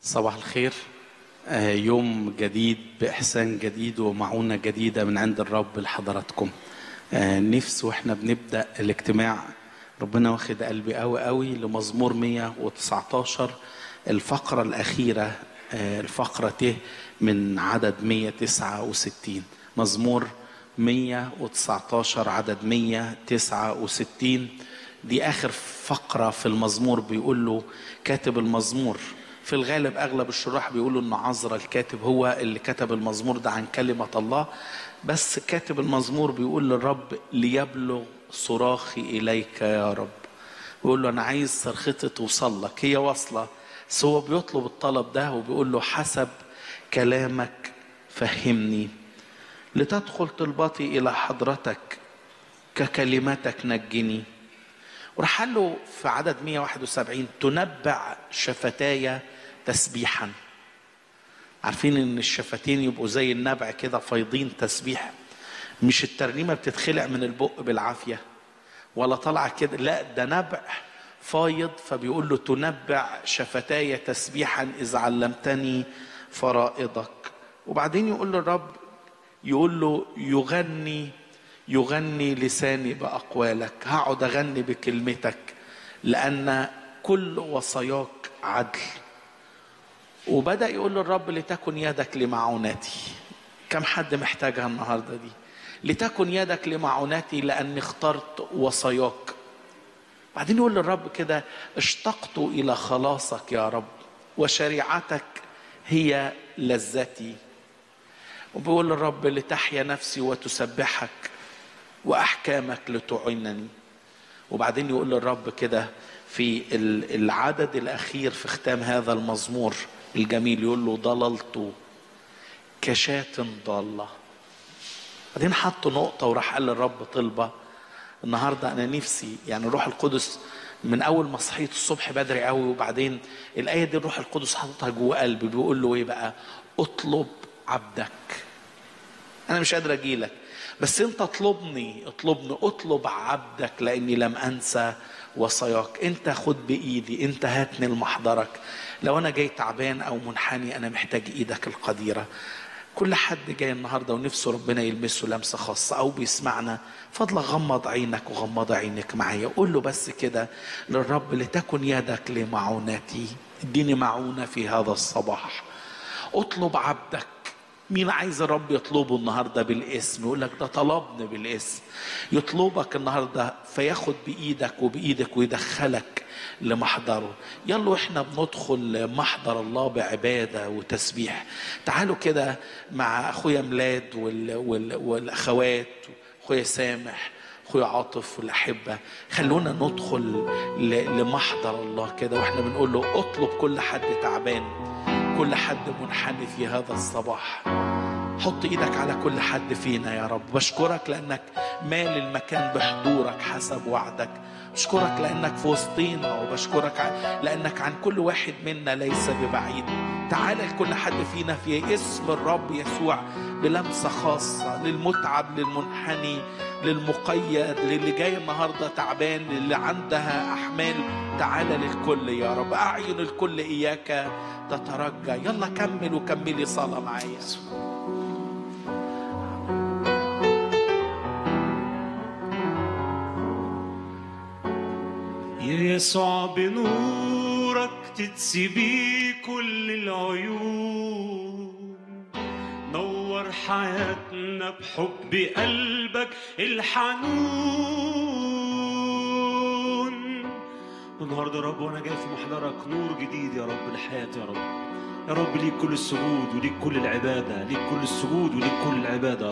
صباح الخير آه، يوم جديد بإحسان جديد ومعونة جديدة من عند الرب لحضراتكم آه، نفس واحنا بنبدأ الاجتماع ربنا واخد قلبي قوي قوي لمزمور 119 الفقرة الأخيرة آه، الفقرة ت من عدد 169 مزمور 119 عدد 169 دي آخر فقرة في المزمور بيقول له كاتب المزمور في الغالب أغلب الشراح بيقولوا إن عذرا الكاتب هو اللي كتب المزمور ده عن كلمة الله بس كاتب المزمور بيقول للرب ليبلغ صراخي إليك يا رب بيقول له أنا عايز صرختي توصل لك هي واصلة بس هو بيطلب الطلب ده وبيقول له حسب كلامك فهمني لتدخل طلبتي إلى حضرتك ككلمتك نجني وراح قال له في عدد 171 تنبع شفتاي تسبيحا عارفين ان الشفتين يبقوا زي النبع كده فايضين تسبيح مش الترنيمه بتتخلع من البق بالعافيه ولا طالعه كده لا ده نبع فايض فبيقول له تنبع شفتاي تسبيحا اذ علمتني فرائضك وبعدين يقول له الرب يقول له يغني يغني لساني باقوالك هقعد اغني بكلمتك لان كل وصاياك عدل وبدا يقول للرب لتكن يدك لمعونتي كم حد محتاجها النهارده دي لتكن يدك لمعونتي لاني اخترت وصاياك بعدين يقول للرب كده اشتقت الى خلاصك يا رب وشريعتك هي لذتي وبيقول للرب لتحيا نفسي وتسبحك واحكامك لتعينني وبعدين يقول للرب كده في العدد الاخير في ختام هذا المزمور الجميل يقول له ضللت كشاة ضالة بعدين حط نقطة وراح قال للرب طلبة النهاردة أنا نفسي يعني روح القدس من أول ما صحيت الصبح بدري قوي وبعدين الآية دي الروح القدس حاططها جوه قلبي بيقول له إيه بقى؟ اطلب عبدك أنا مش قادر أجيلك بس أنت اطلبني اطلبني اطلب عبدك لأني لم أنسى وصاياك أنت خد بإيدي أنت هاتني لمحضرك لو أنا جاي تعبان أو منحني أنا محتاج إيدك القديرة كل حد جاي النهارده ونفسه ربنا يلمسه لمسه خاصه او بيسمعنا فضلك غمض عينك وغمض عينك معايا قول له بس كده للرب لتكن يدك لمعونتي اديني معونه في هذا الصباح اطلب عبدك مين عايز الرب يطلبه النهارده بالاسم يقول لك ده طلبني بالاسم يطلبك النهارده فياخد بايدك وبايدك ويدخلك لمحضره يلا احنا بندخل محضر الله بعباده وتسبيح تعالوا كده مع اخويا ميلاد وال... وال... والاخوات اخويا سامح اخويا عاطف والاحبه خلونا ندخل ل... لمحضر الله كده واحنا بنقول له اطلب كل حد تعبان كل حد منحني في هذا الصباح حط ايدك على كل حد فينا يا رب بشكرك لانك مال المكان بحضورك حسب وعدك بشكرك لانك في وسطينا وبشكرك لانك عن كل واحد منا ليس ببعيد تعال لكل حد فينا في اسم الرب يسوع بلمسه خاصه للمتعب للمنحني للمقيد للي جاي النهارده تعبان للي عندها احمال تعال للكل يا رب اعين الكل اياك تترجى يلا كمل وكملي صلاه معايا يا يسوع بنورك تتسبي كل العيون نور حياتنا بحب قلبك الحنون النهارده يا رب وانا جاي في محضرك نور جديد يا رب لحياتي يا رب يا رب ليك كل السجود وليك كل العباده ليك كل السجود وليك كل العباده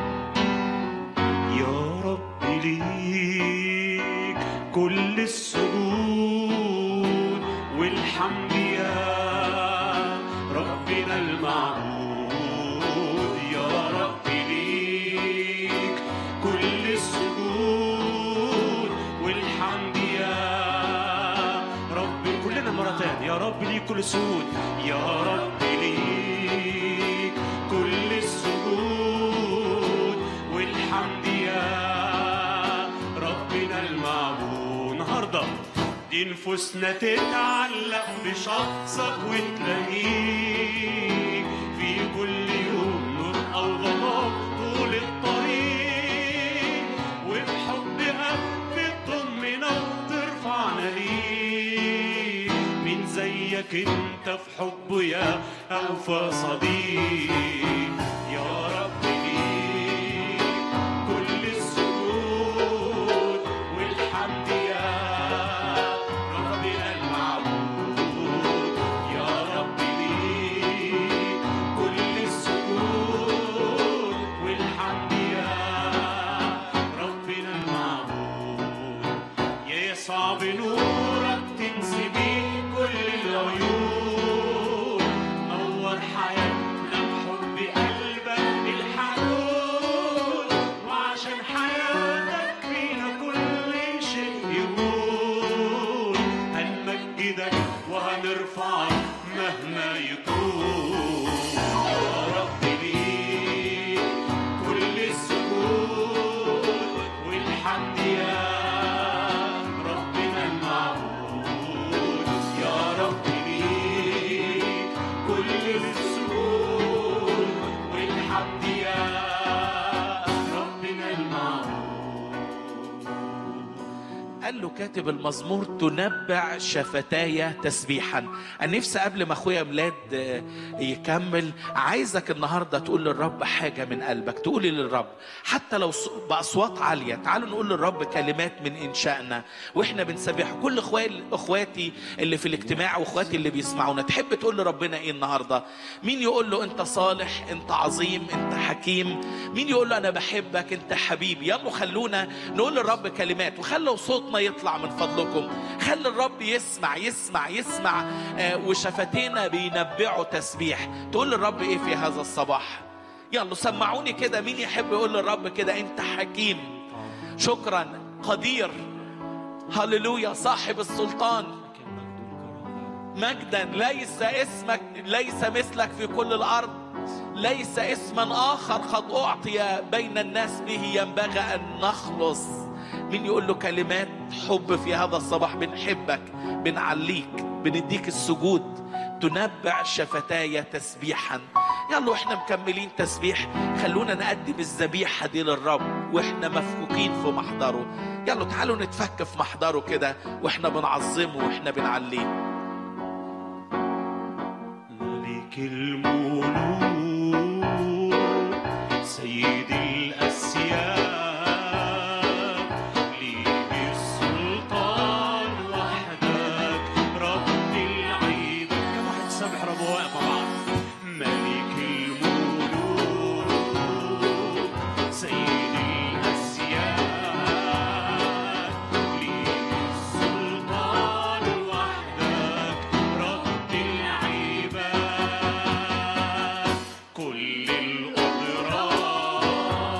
يا رب يا رب ليك كل السجود والحمد يا ربنا المعبود يا رب ليك كل السجود والحمد يا رب كلنا مرة تانية يا رب ليك كل السجود يا رب ليك كل السجود والحمد يا ربنا المعبود النهارده دي ونفوسنا تتعلق بشخصك وتلاقيه في كل يوم نور أو ظلام طول الطريق وبحب قلب تضمنا وترفعنا ليه مين زيك انت في حبه يا أوفى صديق يا رب ليك كل السجود والحمد يا ربنا المعبود يا رب ليك كل السجود والحمد يا ربنا المعبود يا يسوع بنورك تنسي بيه كل العيون نور حياتنا بحب قلبك الحنون وعشان حياتك فينا كل شيء يكون هنمجدك وهنرفعك مهما يكون يا رب ليك كل السجود والحمد يا ربنا المعبود يا رب ليك كل السجود والحمد يا ربنا المعبود قال له كاتب المزمور تنبع شفتاي تسبيحا انا نفسي قبل ما اخويا ميلاد آه، يكمل عايزك النهارده تقول للرب حاجه من قلبك تقولي للرب حتى لو ص- باصوات عاليه تعالوا نقول للرب كلمات من انشائنا واحنا بنسبح كل اخواتي اخواتي اللي في الاجتماع واخواتي اللي بيسمعونا تحب تقول لربنا ايه النهارده مين يقول له انت صالح انت عظيم انت حكيم مين يقول له انا بحبك انت حبيبي يلا خلونا نقول للرب كلمات وخلوا صوتنا يطلع من فضلكم خلي الرب يسمع يسمع يسمع آه، وشفتينا بينبعوا تسبيح تقول للرب ايه في هذا الصباح يلا سمعوني كده مين يحب يقول للرب كده انت حكيم شكرا قدير هللويا صاحب السلطان مجدا ليس اسمك ليس مثلك في كل الارض ليس اسما اخر قد اعطي بين الناس به ينبغي ان نخلص مين يقول له كلمات حب في هذا الصباح بنحبك بنعليك بنديك السجود تنبع شفتاي تسبيحا يلا واحنا مكملين تسبيح خلونا نقدم الذبيحه دي للرب واحنا مفكوكين في محضره يلا تعالوا نتفك في محضره كده واحنا بنعظمه واحنا بنعليه ملك الملوك سيد الأسياد ليك السلطان وحدك رب العيد كم واحد سامح رب واقف مع بعض ملك الملوك سيد الأسياد ليك السلطان وحدك رب العباد كل القدرات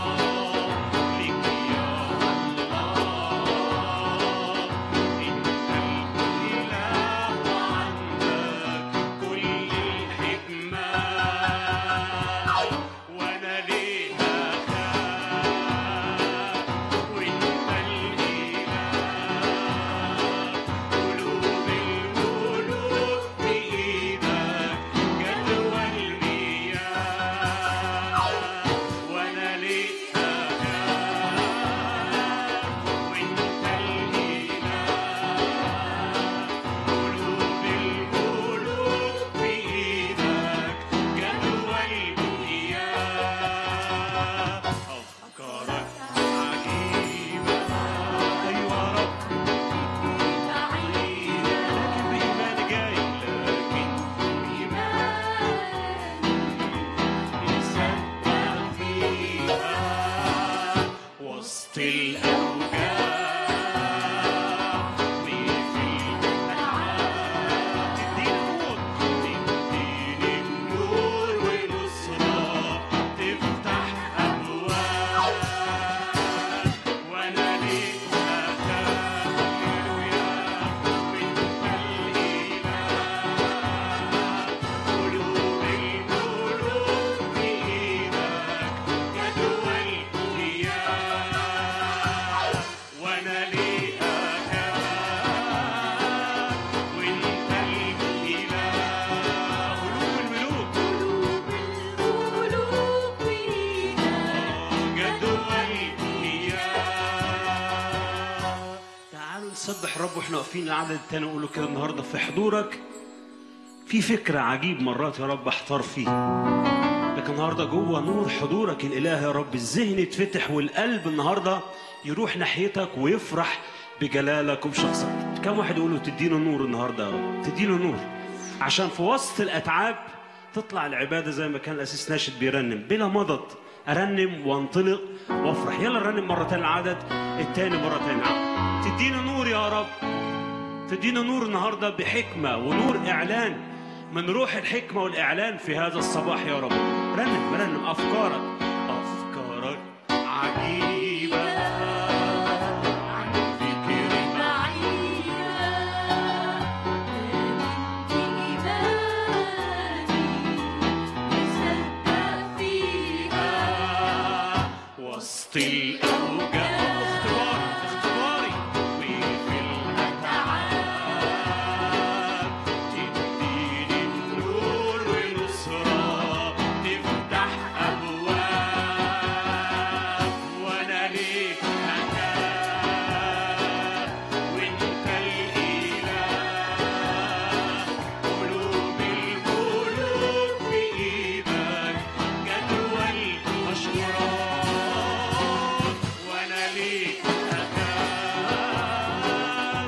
نسبح الرب واحنا واقفين العدد التاني نقول له كده النهارده في حضورك في فكرة عجيب مرات يا رب احتار فيه لكن النهارده جوه نور حضورك الإله يا رب الذهن يتفتح والقلب النهارده يروح ناحيتك ويفرح بجلالك وبشخصك كم واحد يقول له تديله نور النهارده يا رب تديله نور عشان في وسط الأتعاب تطلع العبادة زي ما كان الأسيس ناشد بيرنم بلا مضض أرنم وانطلق وافرح يلا نرنم مرة تانية العدد التاني مرة تانية تدينا نور يا رب تدينا نور النهارده بحكمه ونور اعلان من روح الحكمه والاعلان في هذا الصباح يا رب رنم رنم افكارك افكارك عجيبه عن فكرك وسط الاوجاع اختباري اختباري وفي الاتعاب تديني النور ونصرة تفتح ابواب وانا ليك هتاب وانت الاله قلوب الملوك في ايدك جدول مشهورات وانا ليك هتاب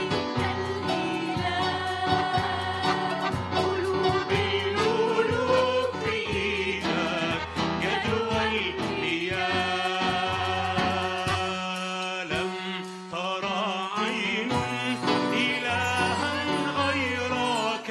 بالملوك في ايدك جدول لم ترى عين إلها غيرك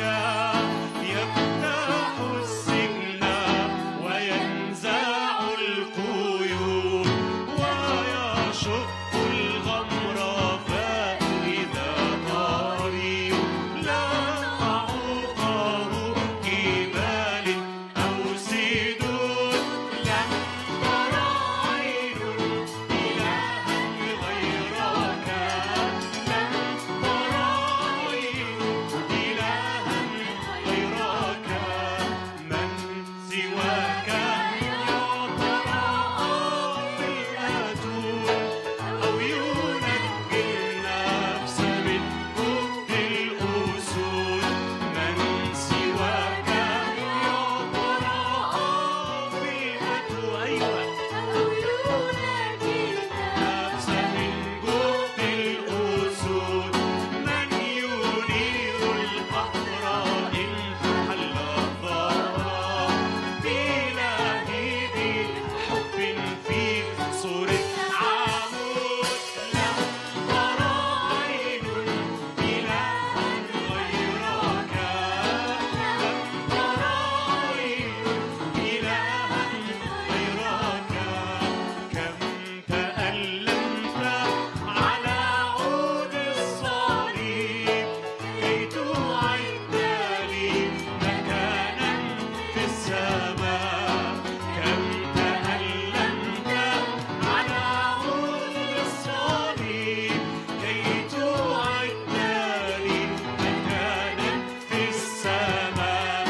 يفتح السجن وينزع القيود ويشق الغمر فإذا طاري لا أعوقه جبال أو سدود لم ترى عين إلها غيرك لم ترى عين إلها غيرك من سواك يا ترى فئة أو ينجي النفس من جهد الأسود من سواك يا ترى فئة أيوة نفس من جهد الأسود من ينير القهر إن حل الضرر بلهيب حب في صورة عمود لم ترى عين إلها غيرك لم ترى عين إلها غيرك كم تألمت على عود الصليب كي تعد لي مكانا في السماء كم تألمت على عود الصليب كي تعد لي مكانا في السماء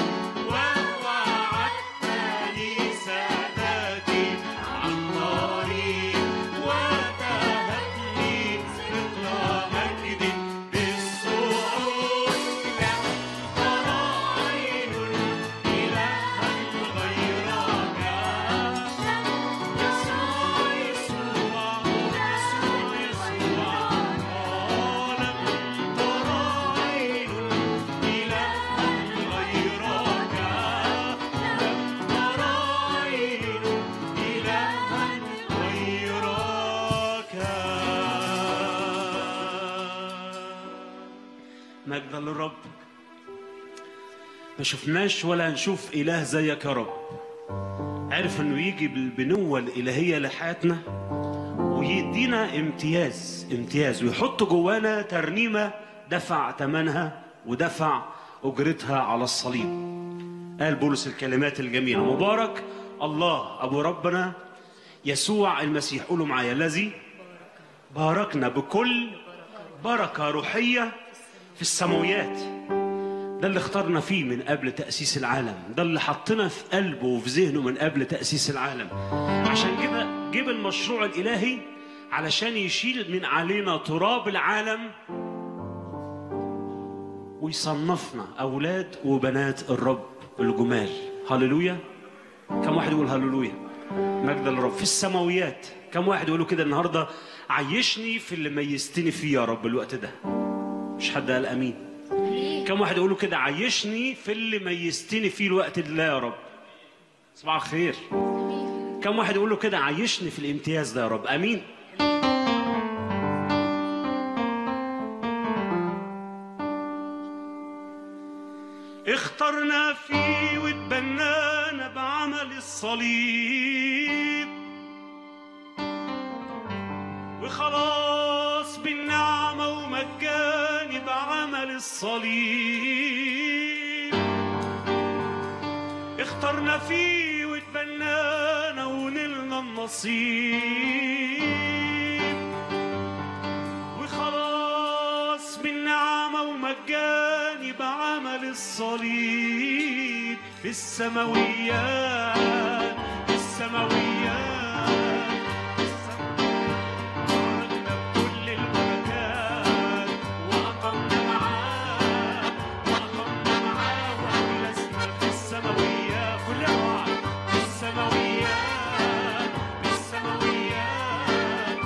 ووعدتني سادتي عن طريق وتهبني مثل مجد بالصعود لم ترى عين إلها غيرك يسوع يسوع يسوع يسوع لم ترى عين إلها غيرك لم ترى عين إلها غيرك مجدا للرب ما شفناش ولا هنشوف إله زيك يا رب عرف انه يجي بالبنوة الإلهية لحياتنا ويدينا امتياز امتياز ويحط جوانا ترنيمة دفع ثمنها ودفع أجرتها على الصليب قال بولس الكلمات الجميلة مبارك الله أبو ربنا يسوع المسيح قولوا معايا الذي باركنا بكل بركة روحية في السماويات ده اللي اخترنا فيه من قبل تأسيس العالم ده اللي حطنا في قلبه وفي ذهنه من قبل تأسيس العالم عشان كده جيب المشروع الإلهي علشان يشيل من علينا تراب العالم ويصنفنا أولاد وبنات الرب الجمال هللويا كم واحد يقول هللويا مجد للرب في السماويات كم واحد يقولوا كده النهارده عيشني في اللي ميزتني فيه يا رب الوقت ده مش حد قال امين كم واحد يقولوا كده عيشني في اللي ميزتني فيه الوقت ده يا رب صباح الخير كم واحد يقول له كده عيشني في الامتياز ده يا رب امين اخترنا فيه واتبنانا بعمل الصليب وخلاص بالنعمة ومجاني بعمل الصليب اخترنا فيه واتبنانا ونلنا النصيب وخلاص بالنعمة ومجاني بعمل الصليب في السماويات في السماويات في السماويات باركنا بكل البركات وأقمنا معاه وأقمنا معاه وأجلسنا في السماويات كلنا مع بعض في السماويات في السماويات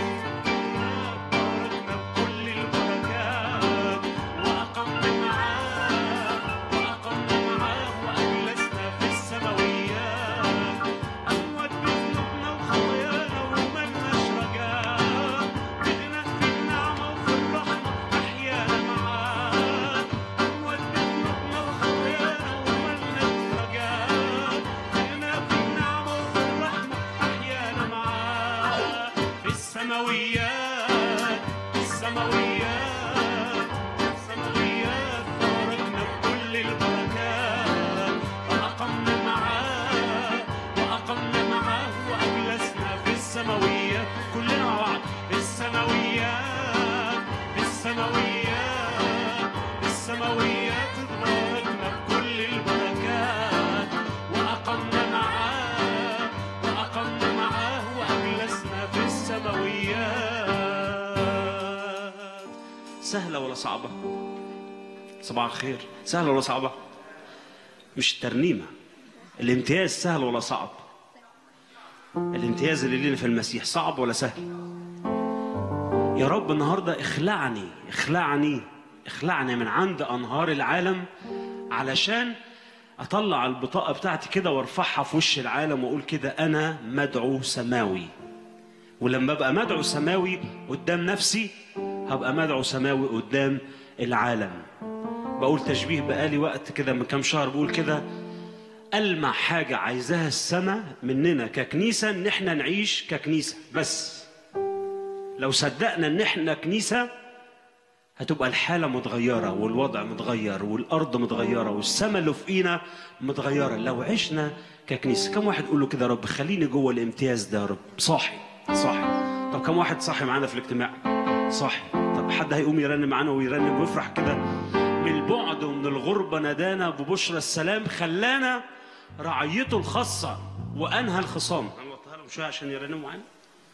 باركنا بكل البركات وأقمنا معاه وأقمنا معاه وأجلسنا في السماويات أموات بذنوبنا وخطايانا وملناش رجاء بدنا في النعمة وفي الرحمة أحيانا معاه أموات بذنوبنا وخطايانا وملناش رجاء بدنا في النعمة وفي الرحمة أحيانا معاه في السماويات في السماويات في السماويات باركنا بكل البركات وأقمنا معاه وأقمنا معاه وأجلسنا في السماويات كلنا مع بعض في السماويات في السماويات في السماويات باركنا بكل البركات وأقمنا معاه وأقمنا معاه وأجلسنا في السماويات سهلة ولا صعبة؟ صباح الخير سهلة ولا صعبة؟ مش الترنيمة الامتياز سهل ولا صعب؟ الامتياز اللي لنا في المسيح صعب ولا سهل؟ يا رب النهاردة اخلعني اخلعني اخلعني من عند أنهار العالم علشان أطلع البطاقة بتاعتي كده وارفعها في وش العالم وأقول كده أنا مدعو سماوي ولما ابقى مدعو سماوي قدام نفسي هبقى مدعو سماوي قدام العالم بقول تشبيه بقالي وقت كده من كام شهر بقول كده ألمع حاجة عايزاها السماء مننا ككنيسة إن إحنا نعيش ككنيسة بس لو صدقنا إن إحنا كنيسة هتبقى الحالة متغيرة والوضع متغير والأرض متغيرة والسماء اللي فوقينا متغيرة لو عشنا ككنيسة كم واحد يقول له كده يا رب خليني جوه الامتياز ده يا رب صاحي صاحي طب كم واحد صاحي معانا في الاجتماع صاحي طب حد هيقوم يرنم معانا ويرنم ويفرح كده من البعد ومن الغربة نادانا ببشرى السلام خلانا رعيته الخاصة وأنهى الخصام هنوطيها لهم شوية عشان يرنموا معانا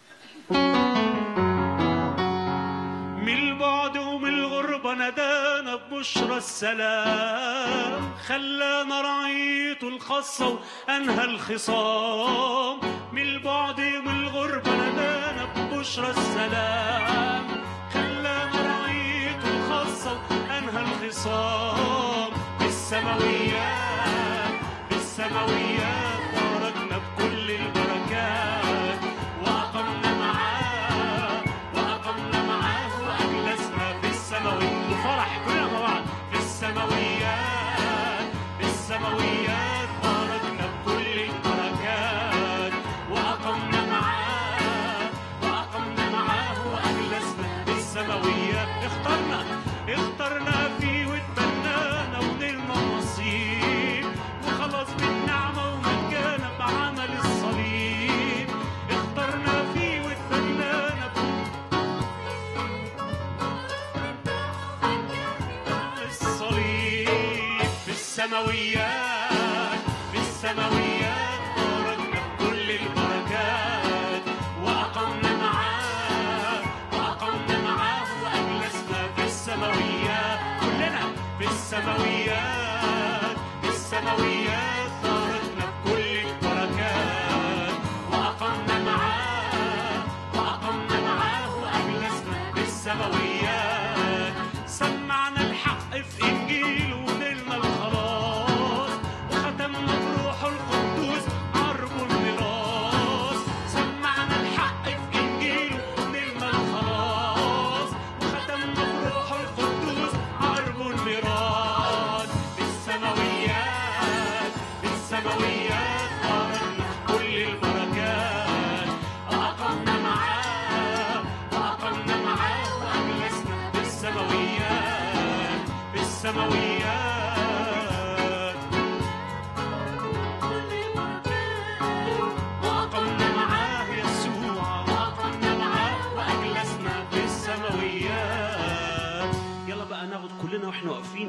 من البعد ومن الغربة نادانا ببشرى السلام خلانا رعيته الخاصة وأنهى الخصام من البعد ومن الغربة نادانا ببشرى السلام خلانا رعيته الخاصة وأنهى الخصام في السماويات في السماويات باركنا بكل البركات وأقمنا معاه وأقمنا معاه وأجلسنا في السماويات وفرح كلنا مع بعض في السماويات في السماويات باركنا بكل البركات وأقمنا معاه وأقمنا معاه وأجلسنا في السماويات اخترنا اخترنا فيه واتبنانا ونلنا النصيب وخلاص بالنعمة ومجانا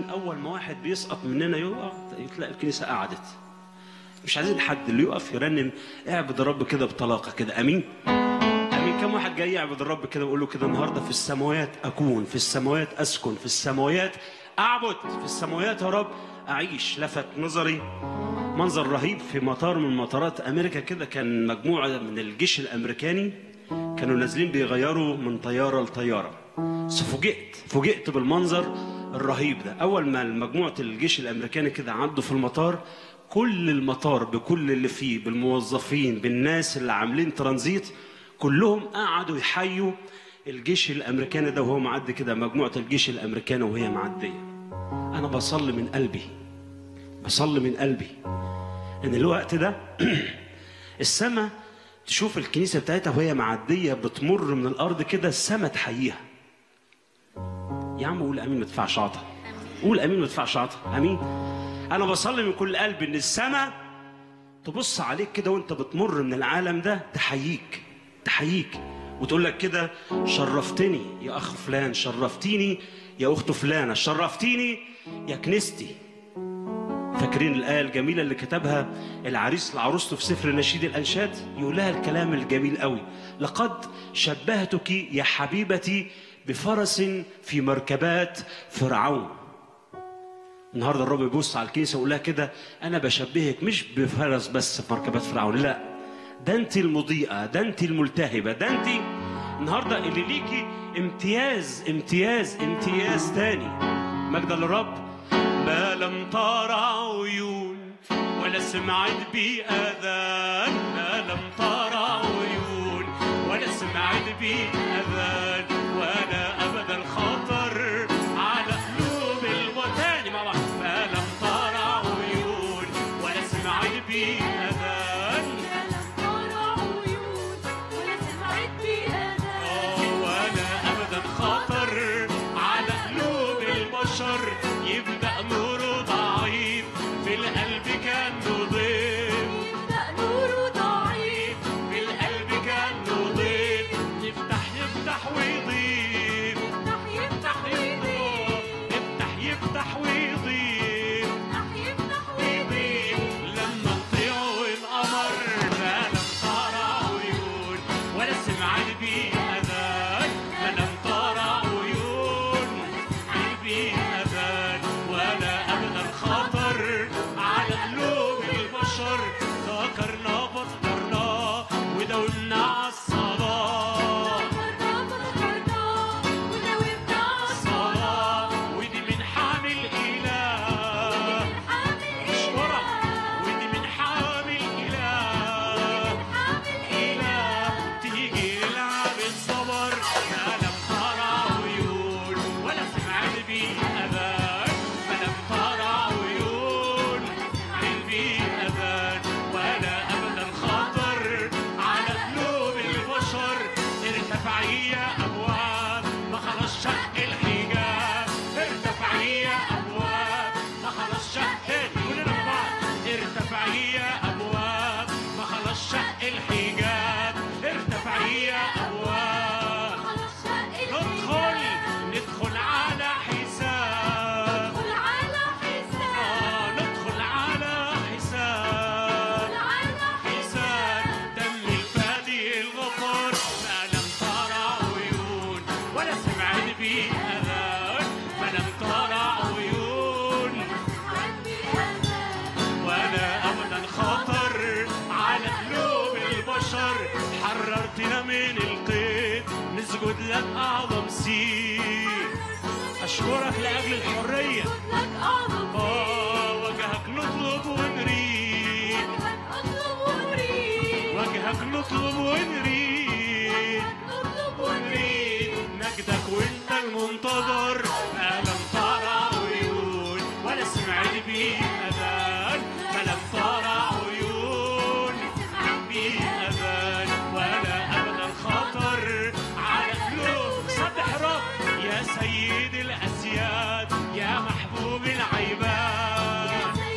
اول ما واحد بيسقط مننا يقع تلاقي الكنيسه قعدت مش عايزين حد اللي يقف يرنم اعبد الرب كده بطلاقه كده امين امين كم واحد جاي يعبد الرب كده ويقول له كده النهارده في السماوات اكون في السماوات اسكن في السماوات اعبد في السماوات يا رب اعيش لفت نظري منظر رهيب في مطار من مطارات امريكا كده كان مجموعه من الجيش الامريكاني كانوا نازلين بيغيروا من طياره لطياره بس فوجئت فوجئت بالمنظر الرهيب ده اول ما مجموعه الجيش الامريكاني كده عدوا في المطار كل المطار بكل اللي فيه بالموظفين بالناس اللي عاملين ترانزيت كلهم قعدوا يحيوا الجيش الامريكاني ده وهو معدي كده مجموعه الجيش الامريكاني وهي معديه انا بصلي من قلبي بصلي من قلبي ان الوقت ده السماء تشوف الكنيسه بتاعتها وهي معديه بتمر من الارض كده السماء تحييها يا عم قول امين ما تدفعش عطا قول امين ما تدفعش عطا امين انا بصلي من كل قلب ان السماء تبص عليك كده وانت بتمر من العالم ده تحييك تحييك وتقول لك كده شرفتني يا اخ فلان شرفتيني يا اخت فلانه شرفتيني يا كنيستي فاكرين الآية الجميلة اللي كتبها العريس لعروسته في سفر نشيد الأنشاد يقول لها الكلام الجميل قوي لقد شبهتك يا حبيبتي بفرس في مركبات فرعون النهارده الرب يبص على الكنيسه ويقول لها كده انا بشبهك مش بفرس بس في مركبات فرعون لا ده انت المضيئه ده انت الملتهبه ده انت النهارده اللي ليكي امتياز امتياز امتياز تاني مجد للرب ما لم ترى عيون ولا سمعت بأذان ما لم ترى عيون ولا سمعت بأذان ولا أبدا خطر على قلوب المتاني مع بعض ما لم ترى عيون ولا سمعت بأذان آه، ولا أبدا خطر على قلوب البشر يبدأ نوره ضعيف في القلب كان ضيف في القلب كان ضيف يفتح يفتح ويضيف يفتح يفتح يفتح ويضيف ويضيف لما نطيعوا القمر ما لم ترى عيون ولا سمعت بيه اذان ما لم ترى عيون بيه اذان ولا ابدا خطر على قلوب البشر ذكرنا فكرنا وداومنا على الصلاه الصلاه ودي من حامل اله اشكرك ودي من حامل اله إله تيجي نلعب الصبر ما لم ترى عيون ولا سمعت بيه أذان ما لم ترى عيون سمعت بيه أذان ولا أبدا خطر على قلوب البشر ارتفعي يا أبواب ما خلاص شق الحجاب ارتفعي يا أبواب ما خلاص شق كلنا مع بعض ارتفعي يا أبواب ما خلاص شق الحجاب ارتفعي يا أبواب ندخل ندخل على حساب آه ندخل على حساب حساب دم الفادي الغفار ما لم ترى عيون ولا سمعت بيه أذان ما لم ترى عيون ولا ابدا خطر على قلوب البشر حررتنا من القيد نسجد لك اعظم سير اشكرك لاجل الحريه اه وجهك نطلب ونريد وجهك نطلب ونريد ونريد مجدك وانت المنتظر ما لم ترى عيون ولا سمعت بيه اذان ما لم ترى عيون سمعت بيه اذان ولا ابدا خطر على قلوب سبح رب يا سيد الاسياد يا محبوب العباد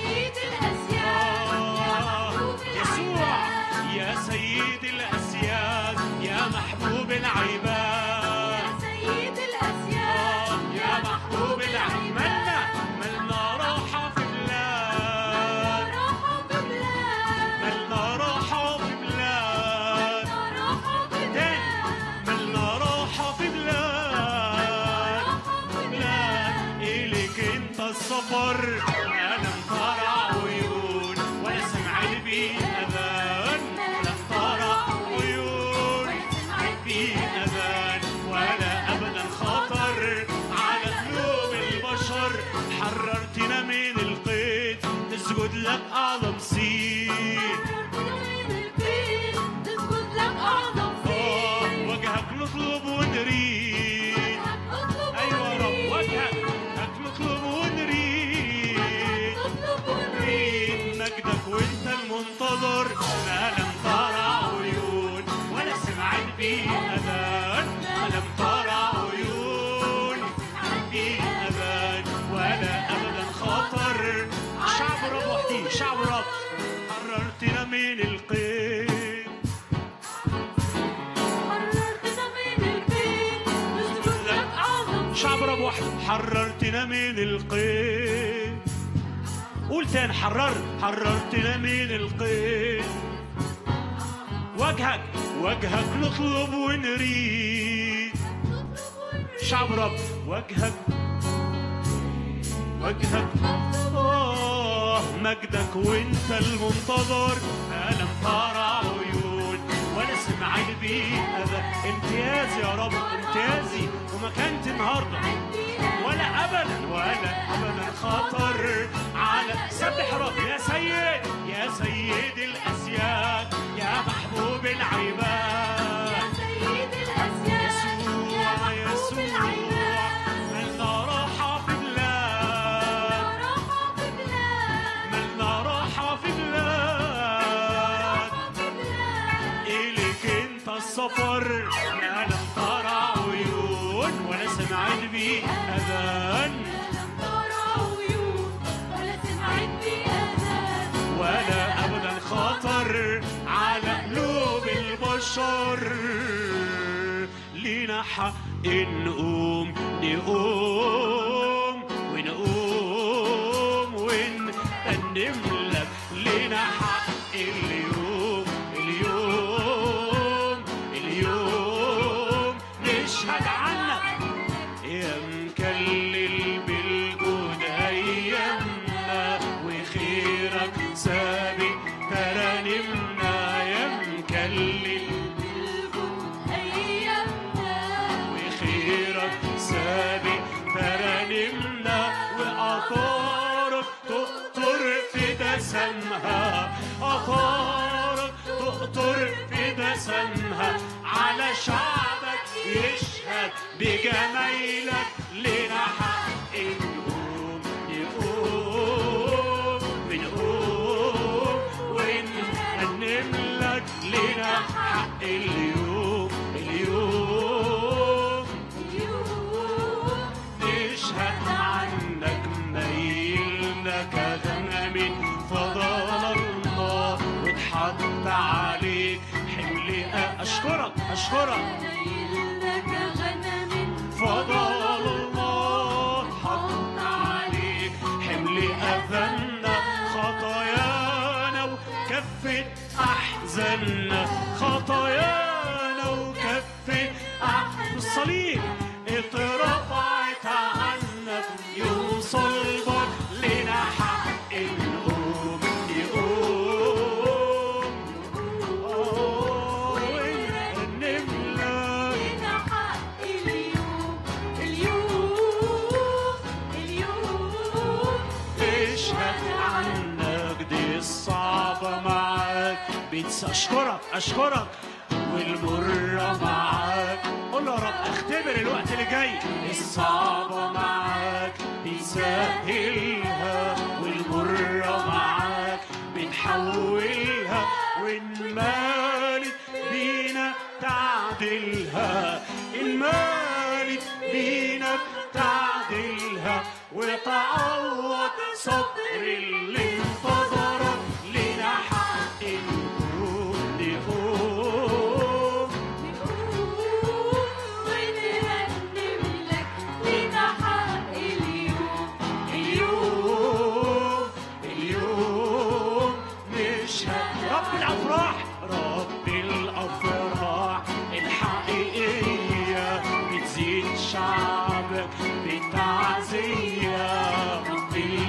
يسوع يا سيد الاسياد يا محبوب العباد يا محبوب العباد منا السفر ألم ترى عيون ولا سمعت بيه أذان لم ترى عيون بيه أذان ولا أبدا خطر على قلوب البشر حررتنا من القيد نسجد لك أعظم سين آه، وجهك نطلب ونريد أيوة يا رب وجهك نطلب ونريد نريد مجدك وانت المنتظر ما لم ترى عيون ولا سمعت به اذان ما لم ترى عيون به اذان ولا ابدا خطر شعب رب وحدي شعب رب حررتنا من القيد شعب رب وحدي حررتنا من القيد قول تاني حرر حررتنا من القيد وجهك وجهك نطلب ونريد شعب رب وجهك وجهك آه مجدك وانت المنتظر ألم ترى عيون ولا سمعت بيه أذى امتيازي يا رب امتيازي ومكانتي النهارده ولا ابدا ولا ابدا خطر على سبح رب يا سيد يا سيد الاسياد يا محبوب العباد يسوع يسوع ملنا راحة في بلاد ملنا راحة في بلاد إليك انت السفر ما لم ترى عيون ولا سمعت بيه اذان ولا ابدا خطر على قلوب البشر لينا حق نقوم نقوم ونقوم ونقدم لك لينا حق اليوم اليوم اليوم نشهد عنك يا مكلل بالجود ايامنا وخيرك سابق ترانمنا يا مكلل وخيرك سابق ترانمنا وأطارك تقطر في دسمها أطارك تقطر في دسمها على شعبك يشهد بجمايلك لنا حق نقوم نقوم بنقوم ونرنم لك لنا حق اليوم اليوم نشهد عنك ميلنا كغنم فضل الله واتحط عليك حمل اشكرك اشكرك فضل الله حط عليك حمل أذنا خطايانا وكفت أحزاننا خطايانا وكفت أحزان الصليب اترفعت عنك يوصل بك لنا حق نقوم نقوم آه، ونرنم لك تشهد عنك دي الصعبة معاك بتس أشكرك أشكرك والمرة معاك قول له يا رب اختبر الوقت اللي جاي الصعبة معاك بتسهلها والمرة معاك بتحولها والمالك بينا تعدلها المالك بينا تعدلها وتعوض صبر اللي انتظرك لنا حق نقوم نقوم اليوم اليوم نشهد رب الافراح رب الافراح الحقيقيه بتزيد شعبك بتعزيه رب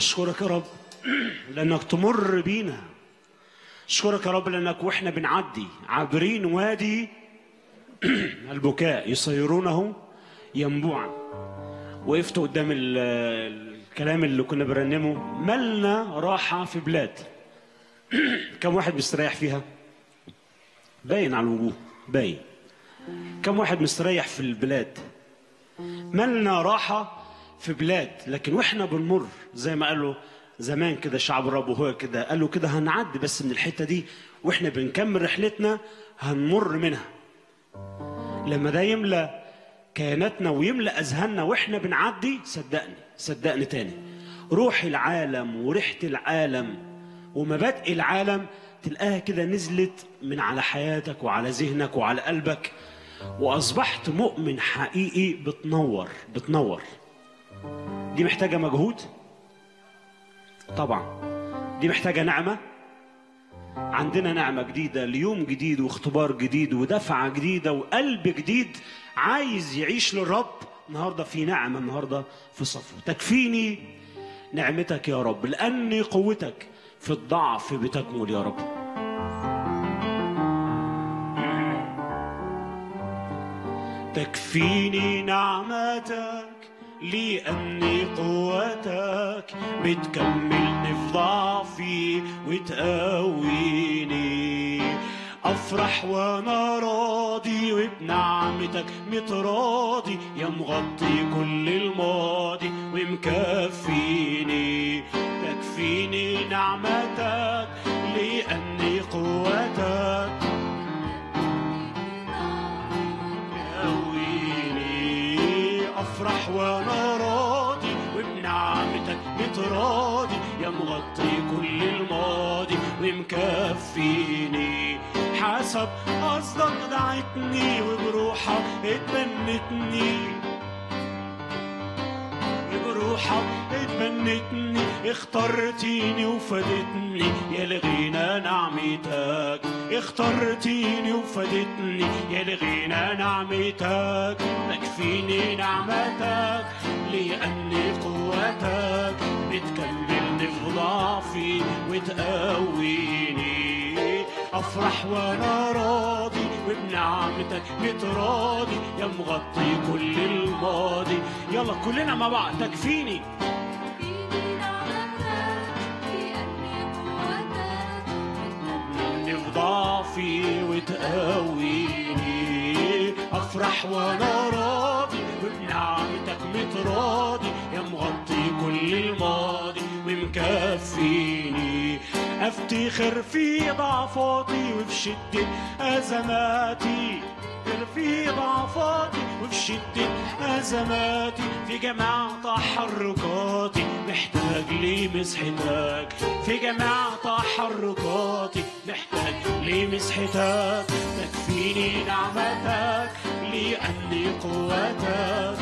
اشكرك يا رب لانك تمر بينا اشكرك يا رب لانك واحنا بنعدي عابرين وادي البكاء يصيرونه ينبوعا وقفت قدام ال- الكلام اللي كنا بنرنمه مالنا راحة في بلاد كم واحد مستريح فيها باين على الوجوه باين كم واحد مستريح في البلاد مالنا راحة في بلاد لكن واحنا بنمر زي ما قالوا زمان كده شعب الرب وهو كده قالوا كده هنعدي بس من الحتة دي واحنا بنكمل رحلتنا هنمر منها لما ده يملى كياناتنا ويملى اذهاننا واحنا بنعدي صدقني صدقني تاني روح العالم وريحه العالم ومبادئ العالم تلقاها كده نزلت من على حياتك وعلى ذهنك وعلى قلبك واصبحت مؤمن حقيقي بتنور بتنور دي محتاجه مجهود طبعا دي محتاجه نعمه عندنا نعمة جديدة ليوم جديد واختبار جديد ودفعة جديدة وقلب جديد عايز يعيش للرب النهاردة في نعمة النهاردة في صفه تكفيني نعمتك يا رب لأن قوتك في الضعف بتكمل يا رب تكفيني نعمتك لأني قوتك بتكملني في ضعفي وتقويني أفرح وأنا راضي وبنعمتك متراضي يا مغطي كل الماضي ومكفيني تكفيني نعمتك لأني قوتك قويني افرح وانا راضي وبنعمتك متراضي يا مغطي كل الماضي ومكفيني حسب قصدك دعتني وبروحك اتبنتني بروحك اتبنتني اخترتيني وفادتني يا لغينا نعمتك اخترتيني وفادتني يا لغينا نعمتك تكفيني نعمتك لأني قوتك بتكملني في ضعفي وتقويني افرح وانا راضي وبنعمتك متراضي يا مغطي كل الماضي يلا كلنا مع بعض تكفيني فيني نعمتك لأني قوتك في ضعفي وتقويني افرح وانا راضي وبنعمتك متراضي يا مغطي كل الماضي ومكفيني افتخر في ضعفاتي وفي شدة ازماتي افتخر في ضعفاتي وفي شدة أزماتي في جميع تحركاتي محتاج لمسحتك في جميع تحركاتي محتاج لمسحتك تكفيني نعمتك لأني قوتك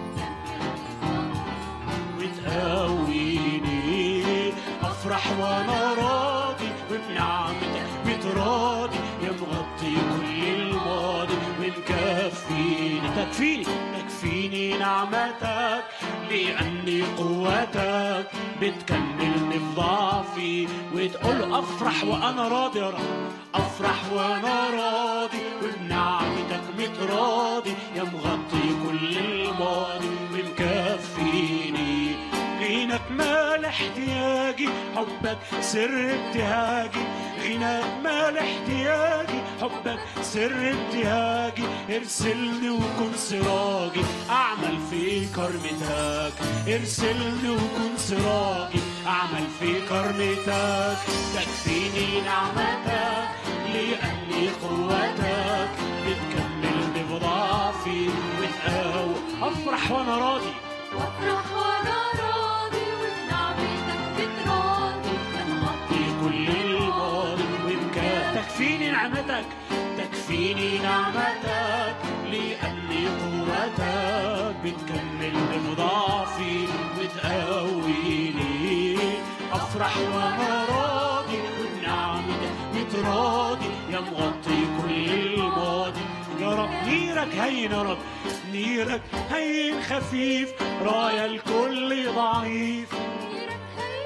وتقويني افرح وانا راضي وبنعمتك متراضي يا مغطي كل الماضي ومكفيني تكفيني تكفيني نعمتك لاني قوتك بتكملني في ضعفي وتقول له افرح وانا راضي يا رب افرح وانا راضي وبنعمتك متراضي يا مغطي كل الماضي ومكفيني غناك مال احتياجي حبك سر ابتهاجي غناك مال احتياجي حبك سر ابتهاجي ارسلني وكن سراجي اعمل في كرمتك ارسلني وكن سراجي اعمل في كرمتك تكفيني نعمتك لاني قوتك بتكملني بضعفي وتقوى افرح وانا راضي وافرح وانا راضي وبنعمتك بتراضي يا مغطي في كل الماضي وإمكان تكفيني نعمتك تكفيني نعمتك لأني قوتك بتكمل بضعفي وتقويني أفرح وأنا راضي وبنعمتك متراضي يا مغطي كل الماضي يا رب نيرك هين يا رب نيرك هين خفيف راية الكل ضعيف غيرك هين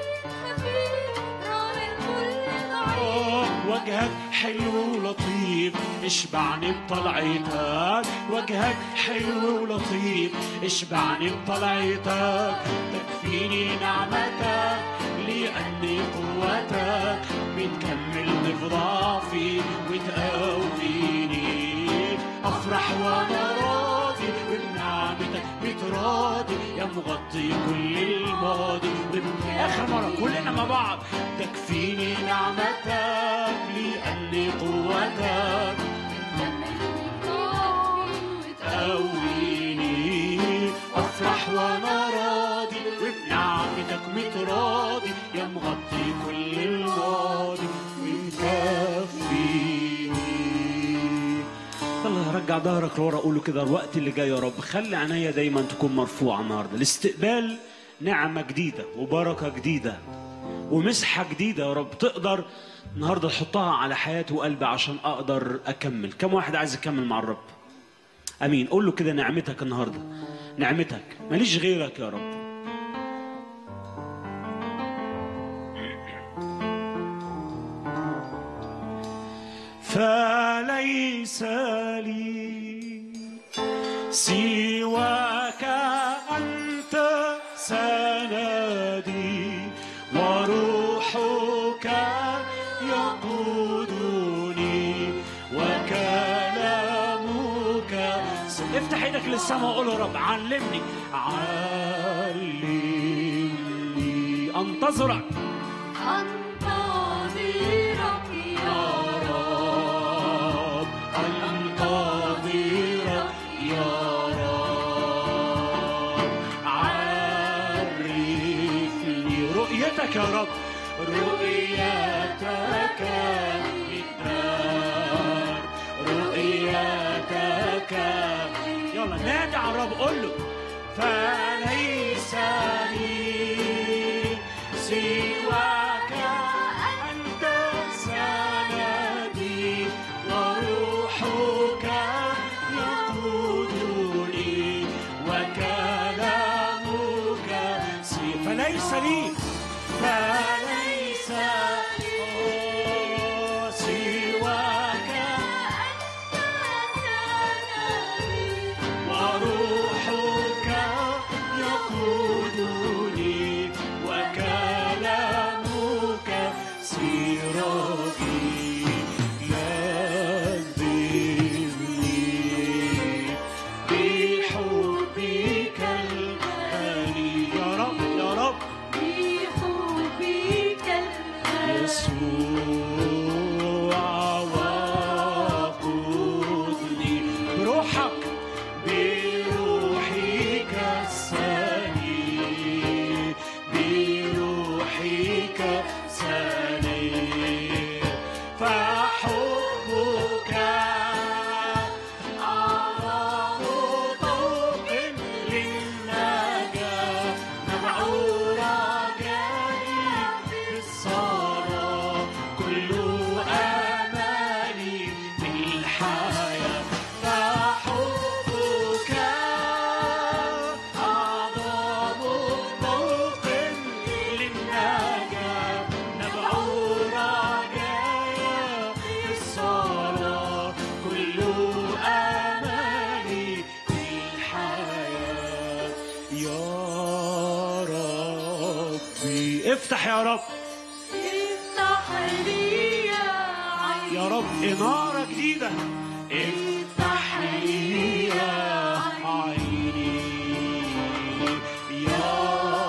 وجهك حلو ولطيف اشبعني بطلعتك وجهك حلو ولطيف اشبعني بطلعتك تكفيني نعمتك لأن قوتك بتكملني في ضعفي وتقويني أفرح وأنا راضي بنعمتك بتراضي يا مغطي كل الماضي آخر مرة كلنا مع بعض تكفيني نعمتك لأن قوتك تقويني أفرح وأنا راضي وبنعمتك متراضي يا مغطي كل الماضي ومكفيني الله رجع ظهرك لورا قول له كده الوقت اللي جاي يا رب خلي عينيا دايما تكون مرفوعه النهارده لاستقبال نعمه جديده وبركه جديده ومسحه جديده يا رب تقدر النهارده تحطها على حياتي وقلبي عشان اقدر اكمل كم واحد عايز يكمل مع الرب امين قول له كده نعمتك النهارده نعمتك ماليش غيرك يا رب فليس لي سواك أنت سندي وروحك يقودني وكلامك افتح ايدك للسماء وقول يا رب علمني علمني انتظرك أنتظرك يا رب أنتظرك يا رب عرفني رؤيتك يا رب رؤيتك الدار رؤيتك يلا نادي على الرب قول له فليس لي سواك أنت سندي وروحك يقودني وكلامك سي فليس لي فليس أوه، سواك وروحك يقودني وكلامك سيرابي يذبني بحبك الغالي يا رب يا رب بحبك الغالي يسوع وقودني بروحك بروحك السليم بروحك سليم فحبك أعظم طوق للنجاة نبع رجائي بالصلاة كل آمالي في الحياة فحبك أعظم طوق للنجاة نبع رجائي بالصلاة كل آمالي في الحياة يا ربي افتح يا رب افتح لي يا عيني يا رب إنارة جديدة افتح لي يا عيني يا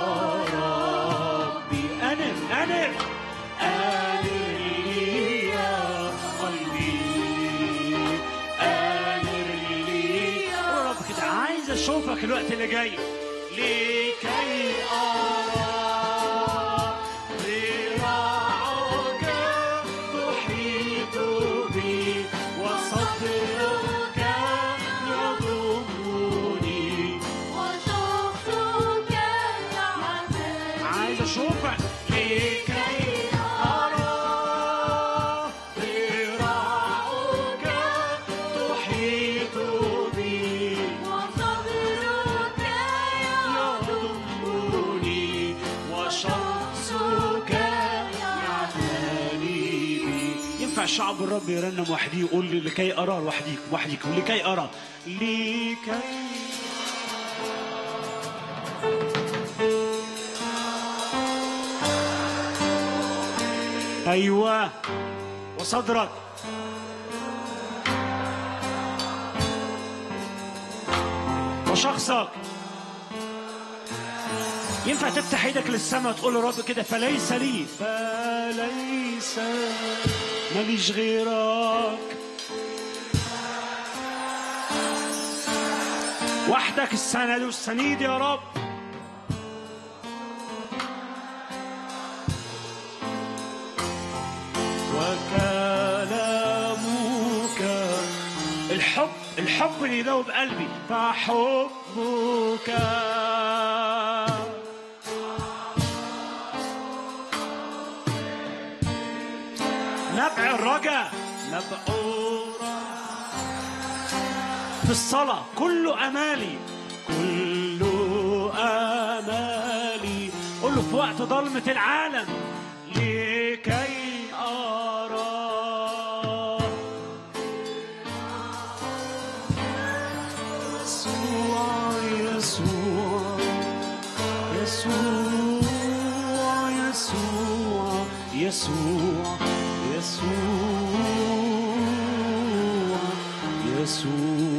ربي أنر أنر أنر لي يا قلبي أنر لي يا رب كده عايز أشوفك الوقت اللي جاي لكي أرى ذراعك تحيط بي وصدرك يضمني وشخصك العذاب عايز اشوفك لكي ارى ذراعك تحيط بي وصبرك يضم يضمني ينفع شعب الرب يرنم وحده يقول لي لكي ارى وحديك وحديك ولكي ارى لكي ايوه وصدرك وشخصك ينفع تفتح ايدك للسماء وتقول له رب كده فليس لي فليس ماليش غيرك وحدك السند والسنيد يا رب وكلامك الحب الحب اللي يذوب قلبي فحبك نبع الرجاء نبع الرجاء في الصلاة كل أمالي كل أمالي قول له في وقت ضلمة العالم لكي أرى يسوع يسوع يسوع يسوع يسوع يسوع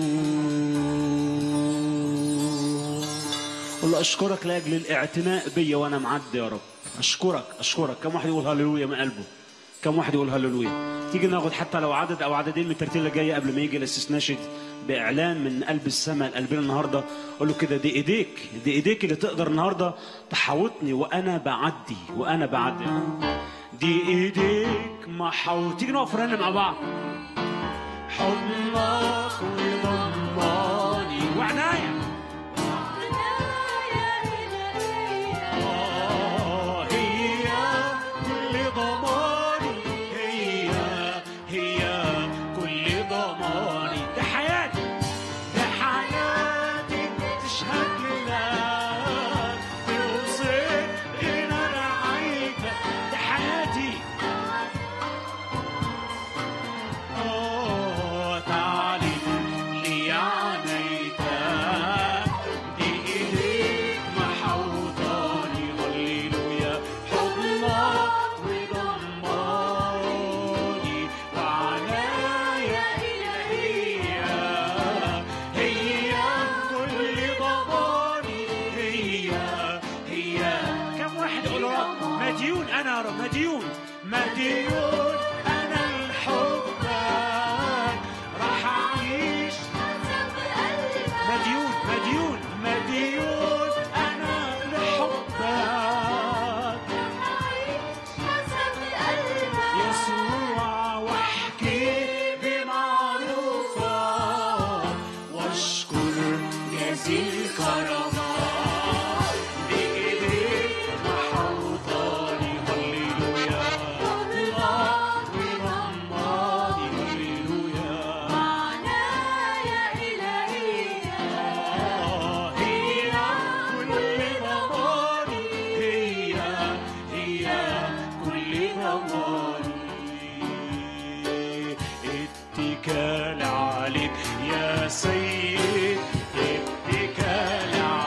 يسوع قل له اشكرك لاجل الاعتناء بيا وانا معدي يا رب اشكرك اشكرك كم واحد يقول هللويا من قلبه كم واحد يقول هللويا تيجي ناخد حتى لو عدد او عددين من الترتيب اللي جايه قبل ما يجي الاسيس ناشد باعلان من قلب السماء لقلبنا النهارده قول له كده دي ايديك دي ايديك اللي تقدر النهارده تحاوطني وانا بعدي وانا بعدي دي ايديك محاوط تيجي نقف نرنم مع بعض حضنك وضماني وعناية آه، هي كل ضماني هي هي كل ضماني ده حياتي ده حياتي تشهد لله توصل إلى رعايتك ده حياتي آه، تعالي لي عنيتك دي إيديك محوطاني هللويا حضنك وضماني وعنايا إلهية هي كل ضماني هي هي كم واحد يقول يا رب مديون أنا يا رب مديون مديون أنا لحبك راح أعيش مديون مديون مديون أنا لحبك يسوع واحكي بمعروفك واشكر جزيل كرمك بإيديك محوطاني هللويا الله وضماني هللويا آه، هي كل ضماني هي هي كل ضماني اتكال عليك يا سيد اتكال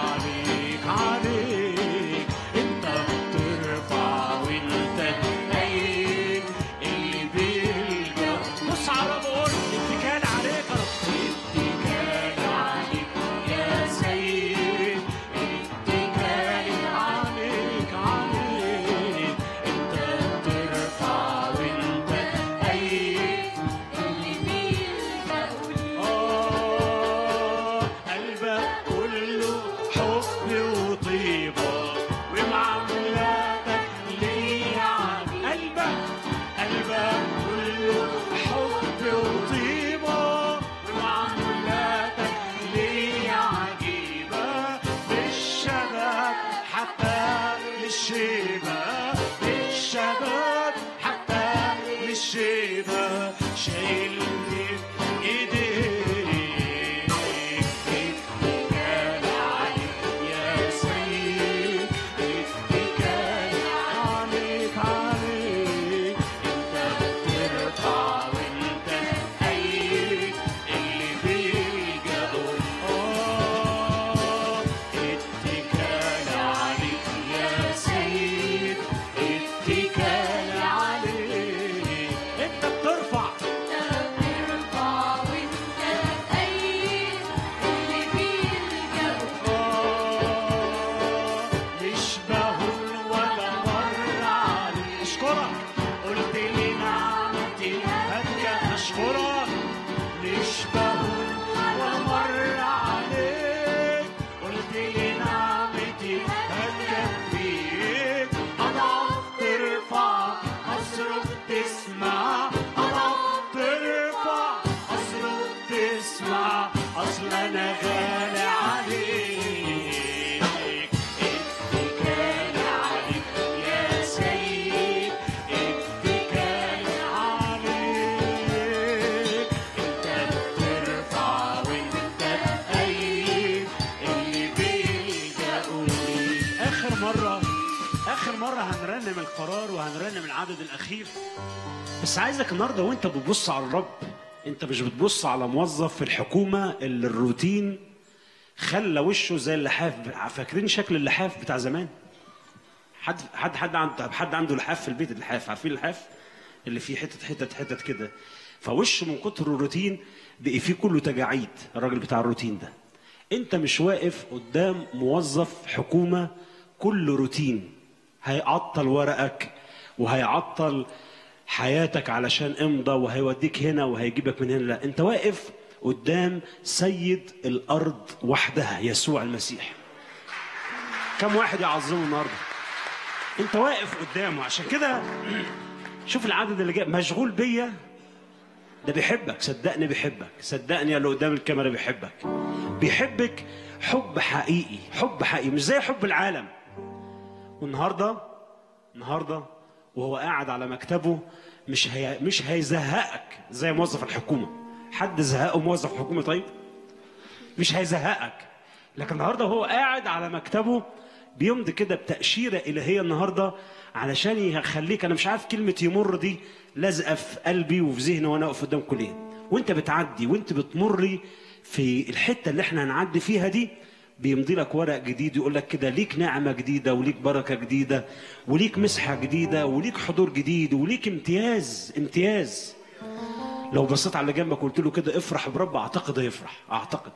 مرة هنرنم القرار وهنرنم العدد الأخير بس عايزك النهاردة وأنت بتبص على الرب أنت مش بتبص على موظف في الحكومة اللي الروتين خلى وشه زي اللحاف فاكرين شكل اللحاف بتاع زمان؟ حد حد حد عنده حد عنده لحاف في البيت اللحاف عارفين اللحاف اللي فيه حتت حتت حتت كده فوشه من كتر الروتين بقي فيه كله تجاعيد الراجل بتاع الروتين ده انت مش واقف قدام موظف حكومه كله روتين هيعطل ورقك وهيعطل حياتك علشان امضى وهيوديك هنا وهيجيبك من هنا لا انت واقف قدام سيد الارض وحدها يسوع المسيح كم واحد يعظمه النهارده انت واقف قدامه عشان كده شوف العدد اللي جاي مشغول بيا ده بيحبك صدقني بيحبك صدقني يا اللي قدام الكاميرا بيحبك بيحبك حب حقيقي حب حقيقي مش زي حب العالم والنهارده النهارده وهو قاعد على مكتبه مش هي مش هيزهقك زي موظف الحكومه حد زهقه موظف حكومه طيب مش هيزهقك لكن النهارده هو قاعد على مكتبه بيمضي كده بتأشيرة إلهية النهارده علشان يخليك أنا مش عارف كلمة يمر دي لازقة في قلبي وفي ذهني وأنا واقف قدامكم ليه وأنت بتعدي وأنت بتمري في الحتة اللي إحنا هنعدي فيها دي بيمضي لك ورق جديد يقول لك كده ليك نعمة جديدة وليك بركة جديدة وليك مسحة جديدة وليك حضور جديد وليك امتياز امتياز لو بصيت على اللي جنبك وقلت له كده افرح برب اعتقد هيفرح اعتقد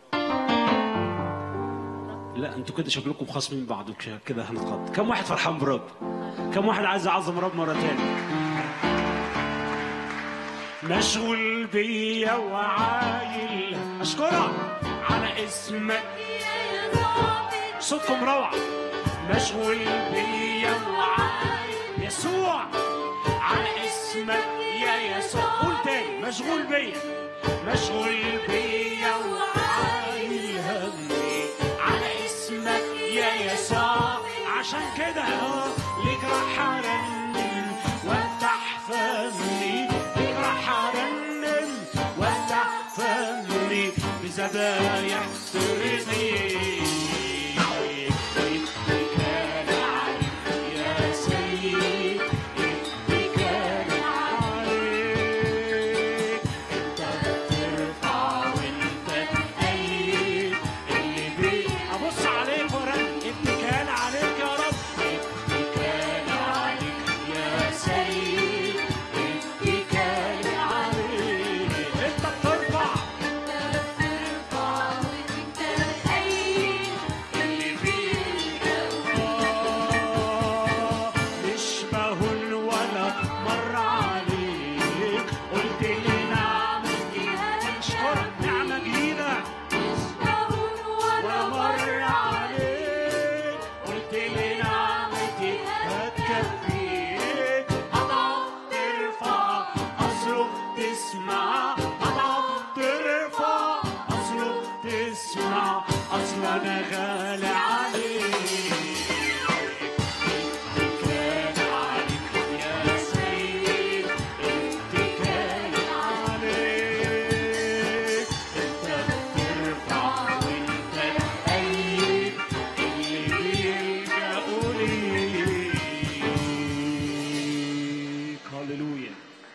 لا انتوا كده شكلكم خاصمين بعض وكش- كده هنتخض كم واحد فرحان برب كم واحد عايز يعظم رب مره تاني مشغول بيا وعايل اشكرك على اسمك صوتكم روعه مشغول بيا وعايل يسوع على اسمك يا يسوع قول تاني مشغول بيا مشغول بيا وعايل همي على اسمك يا يسوع عشان كده اه ليك راح ارنم وافتح فمي ليك راح ارنم وافتح فمي بذبايح ترضيك اتكال عليك يا سيد اتكال عليك انت بترفع وانت تأيد اللي بيه ابص عليك ورد اتكال عليك يا رب اتكال عليك يا سيد اتكال عليك انت بترفع اللي بيه مش بهون ولا مر عليك قلت لي نعمتي اشكرك نعمة جديدة ولا مر عليك قلت لي نعمتي هتكفيك أضعف ترفع أصرخ تسمع أضعف ترفع أصرخ تسمع أصل أنا غالي عليك اتكال عليك يا سيد اتكال عليك انت بترفع وانت تأيد اللي بيلجأوا ليك هللويا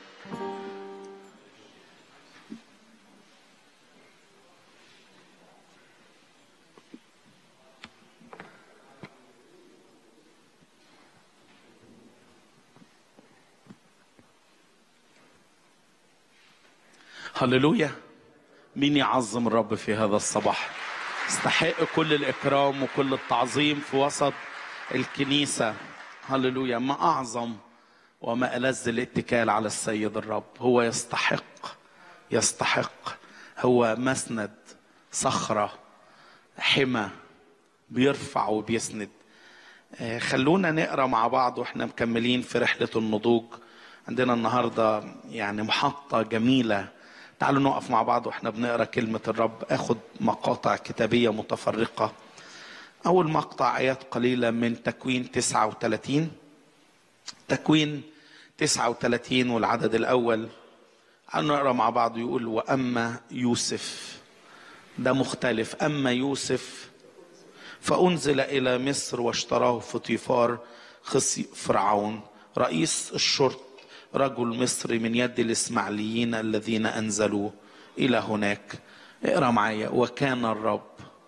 هللويا مين يعظم الرب في هذا الصباح استحق كل الإكرام وكل التعظيم في وسط الكنيسة هللويا ما أعظم وما ألذ الاتكال على السيد الرب هو يستحق يستحق هو مسند صخرة حمى بيرفع وبيسند آه، خلونا نقرا مع بعض واحنا مكملين في رحله النضوج عندنا النهارده يعني محطه جميله تعالوا نقف مع بعض واحنا بنقرا كلمه الرب اخد مقاطع كتابيه متفرقه اول مقطع ايات قليله من تكوين 39 تكوين 39 والعدد الاول تعالوا نقرا مع بعض يقول واما يوسف ده مختلف اما يوسف فأنزل إلى مصر واشتراه فطيفار خصي فرعون رئيس الشرط رجل مصري من يد الإسماعيليين الذين أنزلوا إلى هناك اقرأ معايا وكان الرب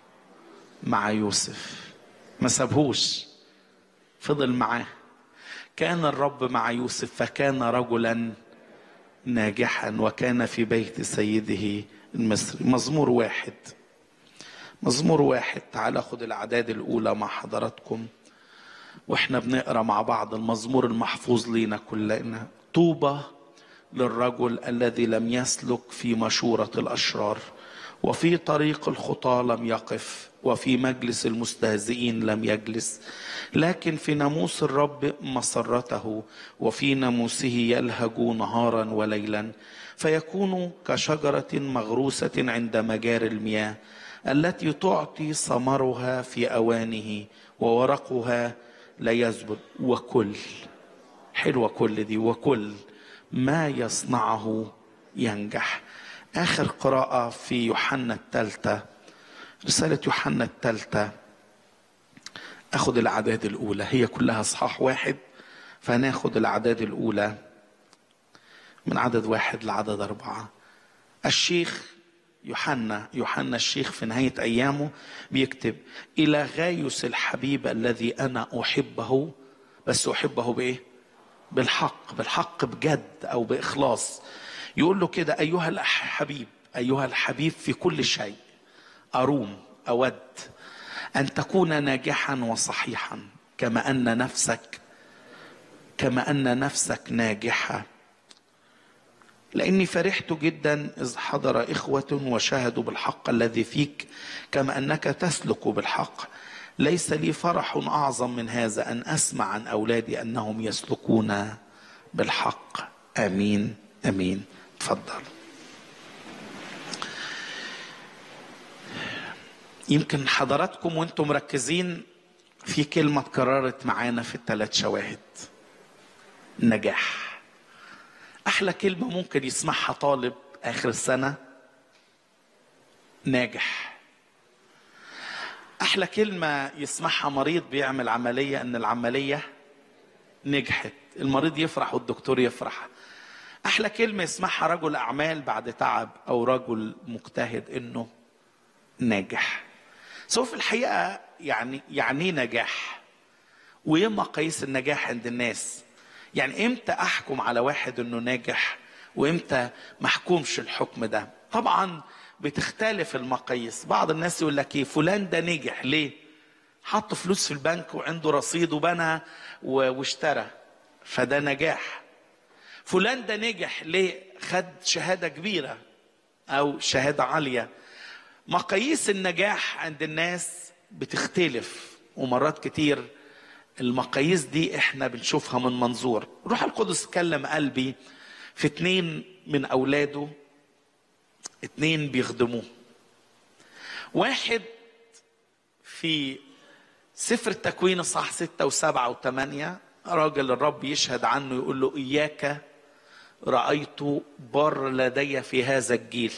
مع يوسف ما سابهوش فضل معاه كان الرب مع يوسف فكان رجلا ناجحا وكان في بيت سيده المصري مزمور واحد مزمور واحد تعال خد الاعداد الاولى مع حضراتكم واحنا بنقرا مع بعض المزمور المحفوظ لينا كلنا طوبى للرجل الذي لم يسلك في مشوره الاشرار وفي طريق الخطى لم يقف وفي مجلس المستهزئين لم يجلس لكن في ناموس الرب مسرته وفي ناموسه يلهج نهارا وليلا فيكون كشجره مغروسه عند مجاري المياه التي تعطي ثمرها في اوانه وورقها لا يزبد وكل حلوه كل دي وكل ما يصنعه ينجح اخر قراءه في يوحنا الثالثه رساله يوحنا الثالثه اخد الاعداد الاولى هي كلها اصحاح واحد فهناخد الاعداد الاولى من عدد واحد لعدد اربعه الشيخ يوحنا يوحنا الشيخ في نهايه ايامه بيكتب الى غايوس الحبيب الذي انا احبه بس احبه بايه؟ بالحق بالحق بجد او باخلاص يقول له كده ايها الحبيب ايها الحبيب في كل شيء اروم اود ان تكون ناجحا وصحيحا كما ان نفسك كما ان نفسك ناجحه لاني فرحت جدا اذ حضر اخوه وشهدوا بالحق الذي فيك كما انك تسلك بالحق ليس لي فرح اعظم من هذا ان اسمع عن اولادي انهم يسلكون بالحق امين امين تفضل يمكن حضراتكم وانتم مركزين في كلمة اتكررت معانا في الثلاث شواهد نجاح أحلى كلمة ممكن يسمعها طالب آخر السنة ناجح أحلى كلمة يسمعها مريض بيعمل عملية إن العملية نجحت المريض يفرح والدكتور يفرح أحلى كلمة يسمعها رجل أعمال بعد تعب أو رجل مجتهد إنه ناجح سو في الحقيقة يعني يعني إيه نجاح وإيه مقاييس النجاح عند الناس يعني إمتى أحكم على واحد إنه ناجح وإمتى ما أحكمش الحكم ده طبعا بتختلف المقاييس بعض الناس يقول لك إيه فلان ده نجح ليه حط فلوس في البنك وعنده رصيد وبنى و- واشترى فده نجاح فلان ده نجح ليه خد شهادة كبيرة أو شهادة عالية مقاييس النجاح عند الناس بتختلف ومرات كتير المقاييس دي احنا بنشوفها من منظور روح القدس كلم قلبي في اتنين من اولاده اتنين بيخدموه واحد في سفر التكوين الصح ستة وسبعة وثمانية راجل الرب يشهد عنه يقول له إياك رأيت بر لدي في هذا الجيل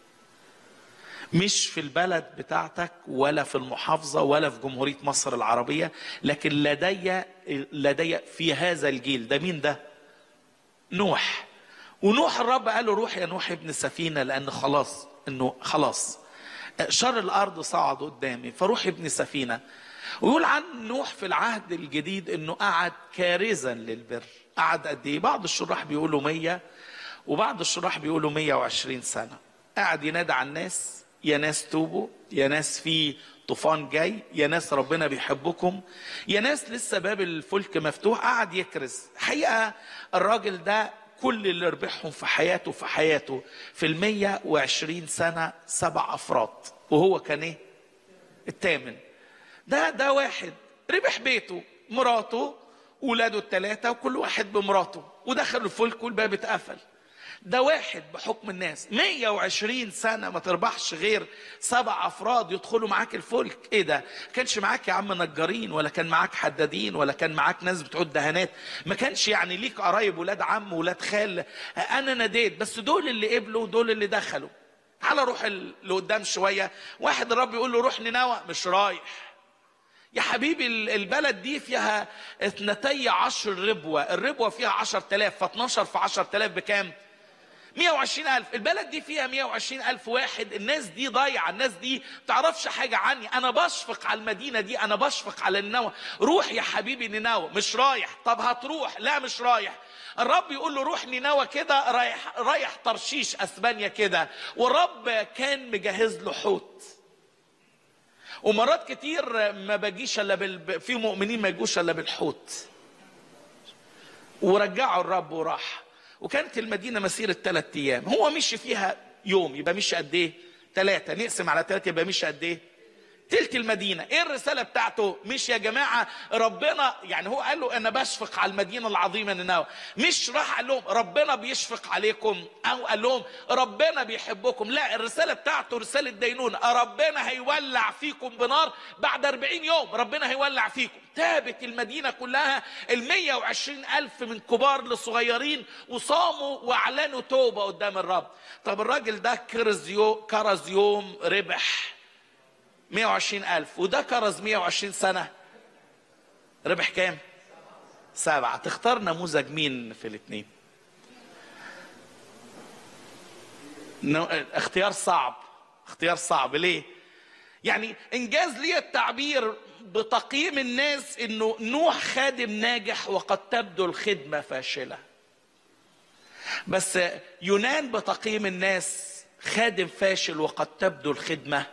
مش في البلد بتاعتك ولا في المحافظة ولا في جمهورية مصر العربية لكن لدي لدي في هذا الجيل ده مين ده نوح ونوح الرب قال له روح يا نوح ابن سفينة لأن خلاص إنه خلاص شر الأرض صعد قدامي فروح ابن سفينة ويقول عن نوح في العهد الجديد إنه قعد كارزا للبر قعد قد إيه بعض الشراح بيقولوا مية وبعض الشراح بيقولوا مية وعشرين سنة قعد ينادى على الناس يا ناس توبوا يا ناس في طوفان جاي يا ناس ربنا بيحبكم يا ناس لسه باب الفلك مفتوح قعد يكرز حقيقة الراجل ده كل اللي ربحهم في حياته في حياته في المية وعشرين سنة سبع أفراد وهو كان ايه الثامن ده ده واحد ربح بيته مراته ولاده الثلاثة وكل واحد بمراته ودخل الفلك والباب اتقفل ده واحد بحكم الناس 120 سنة ما تربحش غير سبع أفراد يدخلوا معاك الفلك إيه ده كانش معاك يا عم نجارين ولا كان معاك حدادين ولا كان معاك ناس بتعد دهانات ما كانش يعني ليك قرايب ولاد عم ولاد خال أنا ناديت بس دول اللي قبلوا ودول اللي دخلوا تعالى روح ال- لقدام شوية واحد الرب يقول له روح نينوى مش رايح يا حبيبي ال- البلد دي فيها اثنتي عشر ربوة الربوة فيها عشر تلاف فاتناشر في عشر تلاف بكام 120 ألف البلد دي فيها 120 ألف واحد الناس دي ضايعة الناس دي تعرفش حاجة عني أنا بشفق على المدينة دي أنا بشفق على نينوى روح يا حبيبي نينوى مش رايح طب هتروح لا مش رايح الرب يقول له روح نينوى كده رايح رايح ترشيش اسبانيا كده والرب كان مجهز له حوت ومرات كتير ما باجيش الا بال... في مؤمنين ما يجوش الا بالحوت ورجعوا الرب وراح وكانت المدينه مسيره ثلاث ايام هو مشي فيها يوم يبقى مشي قد ايه؟ ثلاثه نقسم على ثلاثه يبقى مشي قد ايه؟ تلت المدينة ايه الرسالة بتاعته مش يا جماعة ربنا يعني هو قال له انا بشفق على المدينة العظيمة نينوى مش راح قال لهم ربنا بيشفق عليكم او قال لهم ربنا بيحبكم لا الرسالة بتاعته رسالة دينونة ربنا هيولع فيكم بنار بعد 40 يوم ربنا هيولع فيكم تابت المدينة كلها ال 120 ألف من كبار لصغيرين وصاموا وأعلنوا توبة قدام الرب طب الراجل ده كرز يوم كرز يوم ربح 120 ألف وده كرز 120 سنة ربح كام؟ سبعة تختار نموذج مين في الاثنين؟ نو... اختيار صعب اختيار صعب ليه؟ يعني انجاز لي التعبير بتقييم الناس انه نوح خادم ناجح وقد تبدو الخدمة فاشلة بس يونان بتقييم الناس خادم فاشل وقد تبدو الخدمه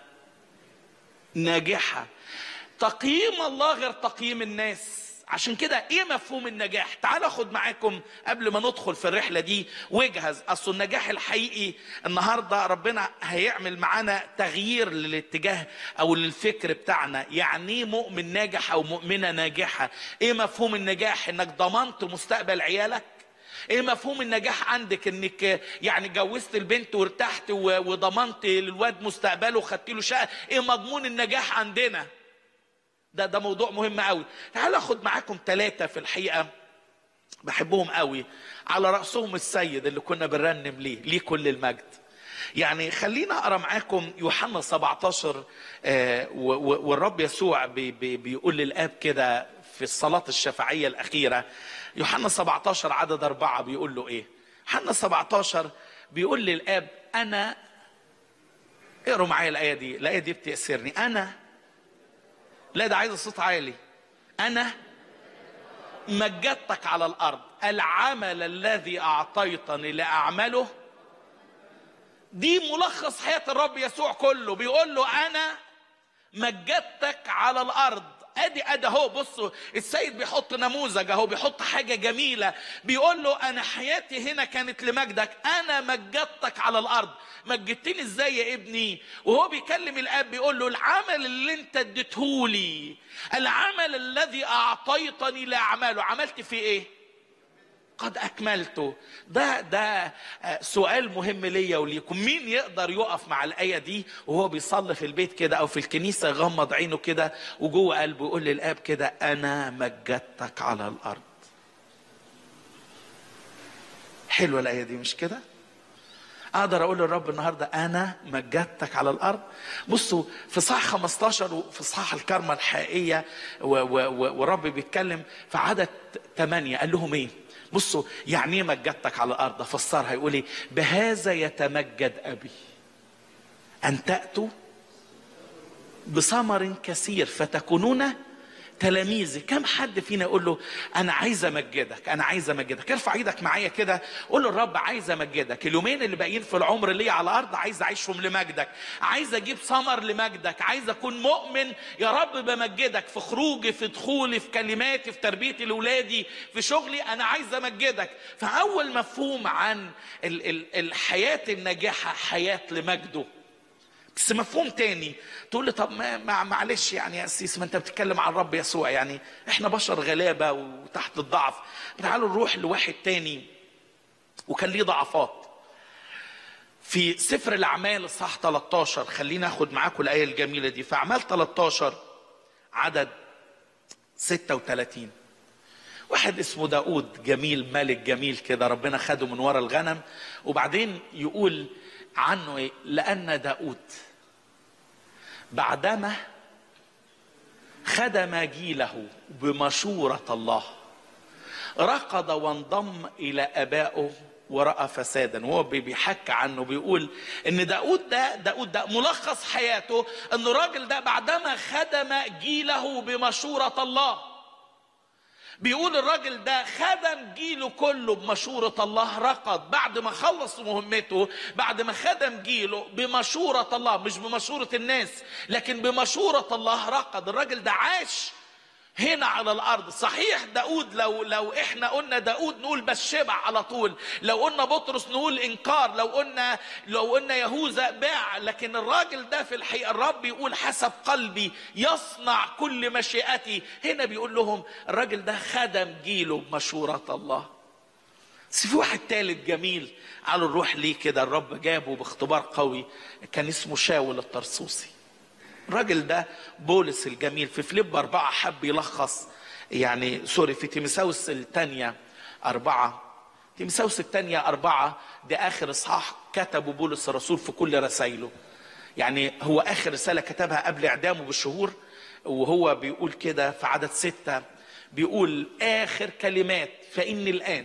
ناجحة تقييم الله غير تقييم الناس عشان كده ايه مفهوم النجاح تعال اخد معاكم قبل ما ندخل في الرحله دي واجهز اصل النجاح الحقيقي النهارده ربنا هيعمل معانا تغيير للاتجاه او للفكر بتاعنا يعني ايه مؤمن ناجح او مؤمنه ناجحه ايه مفهوم النجاح انك ضمنت مستقبل عيالك ايه مفهوم النجاح عندك انك يعني جوزت البنت وارتحت و- وضمنت للواد مستقبله وخدت له شقه ايه مضمون النجاح عندنا ده ده موضوع مهم قوي تعال اخد معاكم ثلاثه في الحقيقه بحبهم قوي على راسهم السيد اللي كنا بنرنم ليه ليه كل المجد يعني خلينا اقرا معاكم يوحنا 17 آه، و- و- والرب يسوع بي بي بيقول للاب كده في الصلاه الشفاعيه الاخيره يوحنا 17 عدد أربعة بيقول له ايه يوحنا 17 بيقول للاب انا اقروا معايا الايه دي الايه دي بتأسرني انا لا ده عايز صوت عالي انا مجدتك على الارض العمل الذي اعطيتني لاعمله دي ملخص حياه الرب يسوع كله بيقول له انا مجدتك على الارض ادي ادي اهو بصوا السيد بيحط نموذج اهو بيحط حاجه جميله بيقول له انا حياتي هنا كانت لمجدك انا مجدتك على الارض مجدتني ازاي يا ابني وهو بيكلم الاب بيقول له العمل اللي انت اديتهولي العمل الذي اعطيتني لاعماله عملت فيه ايه قد اكملته ده ده آه، سؤال مهم ليا وليكم مين يقدر يقف مع الايه دي وهو بيصلي في البيت كده او في الكنيسه يغمض عينه كده وجوه قلبه يقول للاب كده انا مجدتك على الارض حلوه الايه دي مش كده اقدر اقول للرب النهارده انا مجدتك على الارض بصوا في صح 15 وفي صح الكرمه الحقيقيه و- و- و- والرب بيتكلم في عدد 8 قال لهم ايه بصوا يعني ايه مجدتك على الارض فسرها يقول ايه بهذا يتمجد ابي ان تاتوا بثمر كثير فتكونون تلاميذي كم حد فينا يقول له انا عايز امجدك انا عايز امجدك ارفع ايدك معايا كده قول له الرب عايز امجدك اليومين اللي باقيين في العمر ليا على الارض عايز اعيشهم لمجدك عايز اجيب ثمر لمجدك عايز اكون مؤمن يا رب بمجدك في خروجي في دخولي في كلماتي في تربيتي لاولادي في شغلي انا عايز امجدك فاول مفهوم عن ال- ال- الحياه الناجحه حياه لمجده بس مفهوم تاني تقول لي طب ما ما- معلش يعني يا سيس ما انت بتتكلم عن الرب يسوع يعني احنا بشر غلابه وتحت الضعف تعالوا نروح لواحد تاني وكان ليه ضعفات في سفر الاعمال اصحاح 13 خلينا اخد معاكم الايه الجميله دي في اعمال 13 عدد 36 واحد اسمه داود جميل ملك جميل كده ربنا خده من ورا الغنم وبعدين يقول عنه ايه لان داود بعدما خدم جيله بمشورة الله ركض وانضم إلى أبائه ورأى فسادا وهو بي- بيحكي عنه بيقول ان داود ده داود ده ملخص حياته ان الراجل ده بعدما خدم جيله بمشورة الله بيقول الراجل ده خدم جيله كله بمشورة الله رقد بعد ما خلص مهمته بعد ما خدم جيله بمشورة الله مش بمشورة الناس لكن بمشورة الله رقد الراجل ده عاش هنا على الارض صحيح داود لو لو احنا قلنا داود نقول بس شبع على طول لو قلنا بطرس نقول انكار لو قلنا لو قلنا يهوذا باع لكن الراجل ده في الحقيقه الرب يقول حسب قلبي يصنع كل مشيئتي هنا بيقول لهم الراجل ده خدم جيله بمشوره الله بس في واحد تالت جميل قالوا نروح ليه كده الرب جابه باختبار قوي كان اسمه شاول الطرسوسي الراجل ده بولس الجميل في فيليب أربعة حب يلخص يعني سوري في تيمساوس الثانية أربعة تيمساوس الثانية أربعة ده آخر إصحاح كتبه بولس الرسول في كل رسائله يعني هو آخر رسالة كتبها قبل إعدامه بالشهور وهو بيقول كده في عدد ستة بيقول آخر كلمات فإني الآن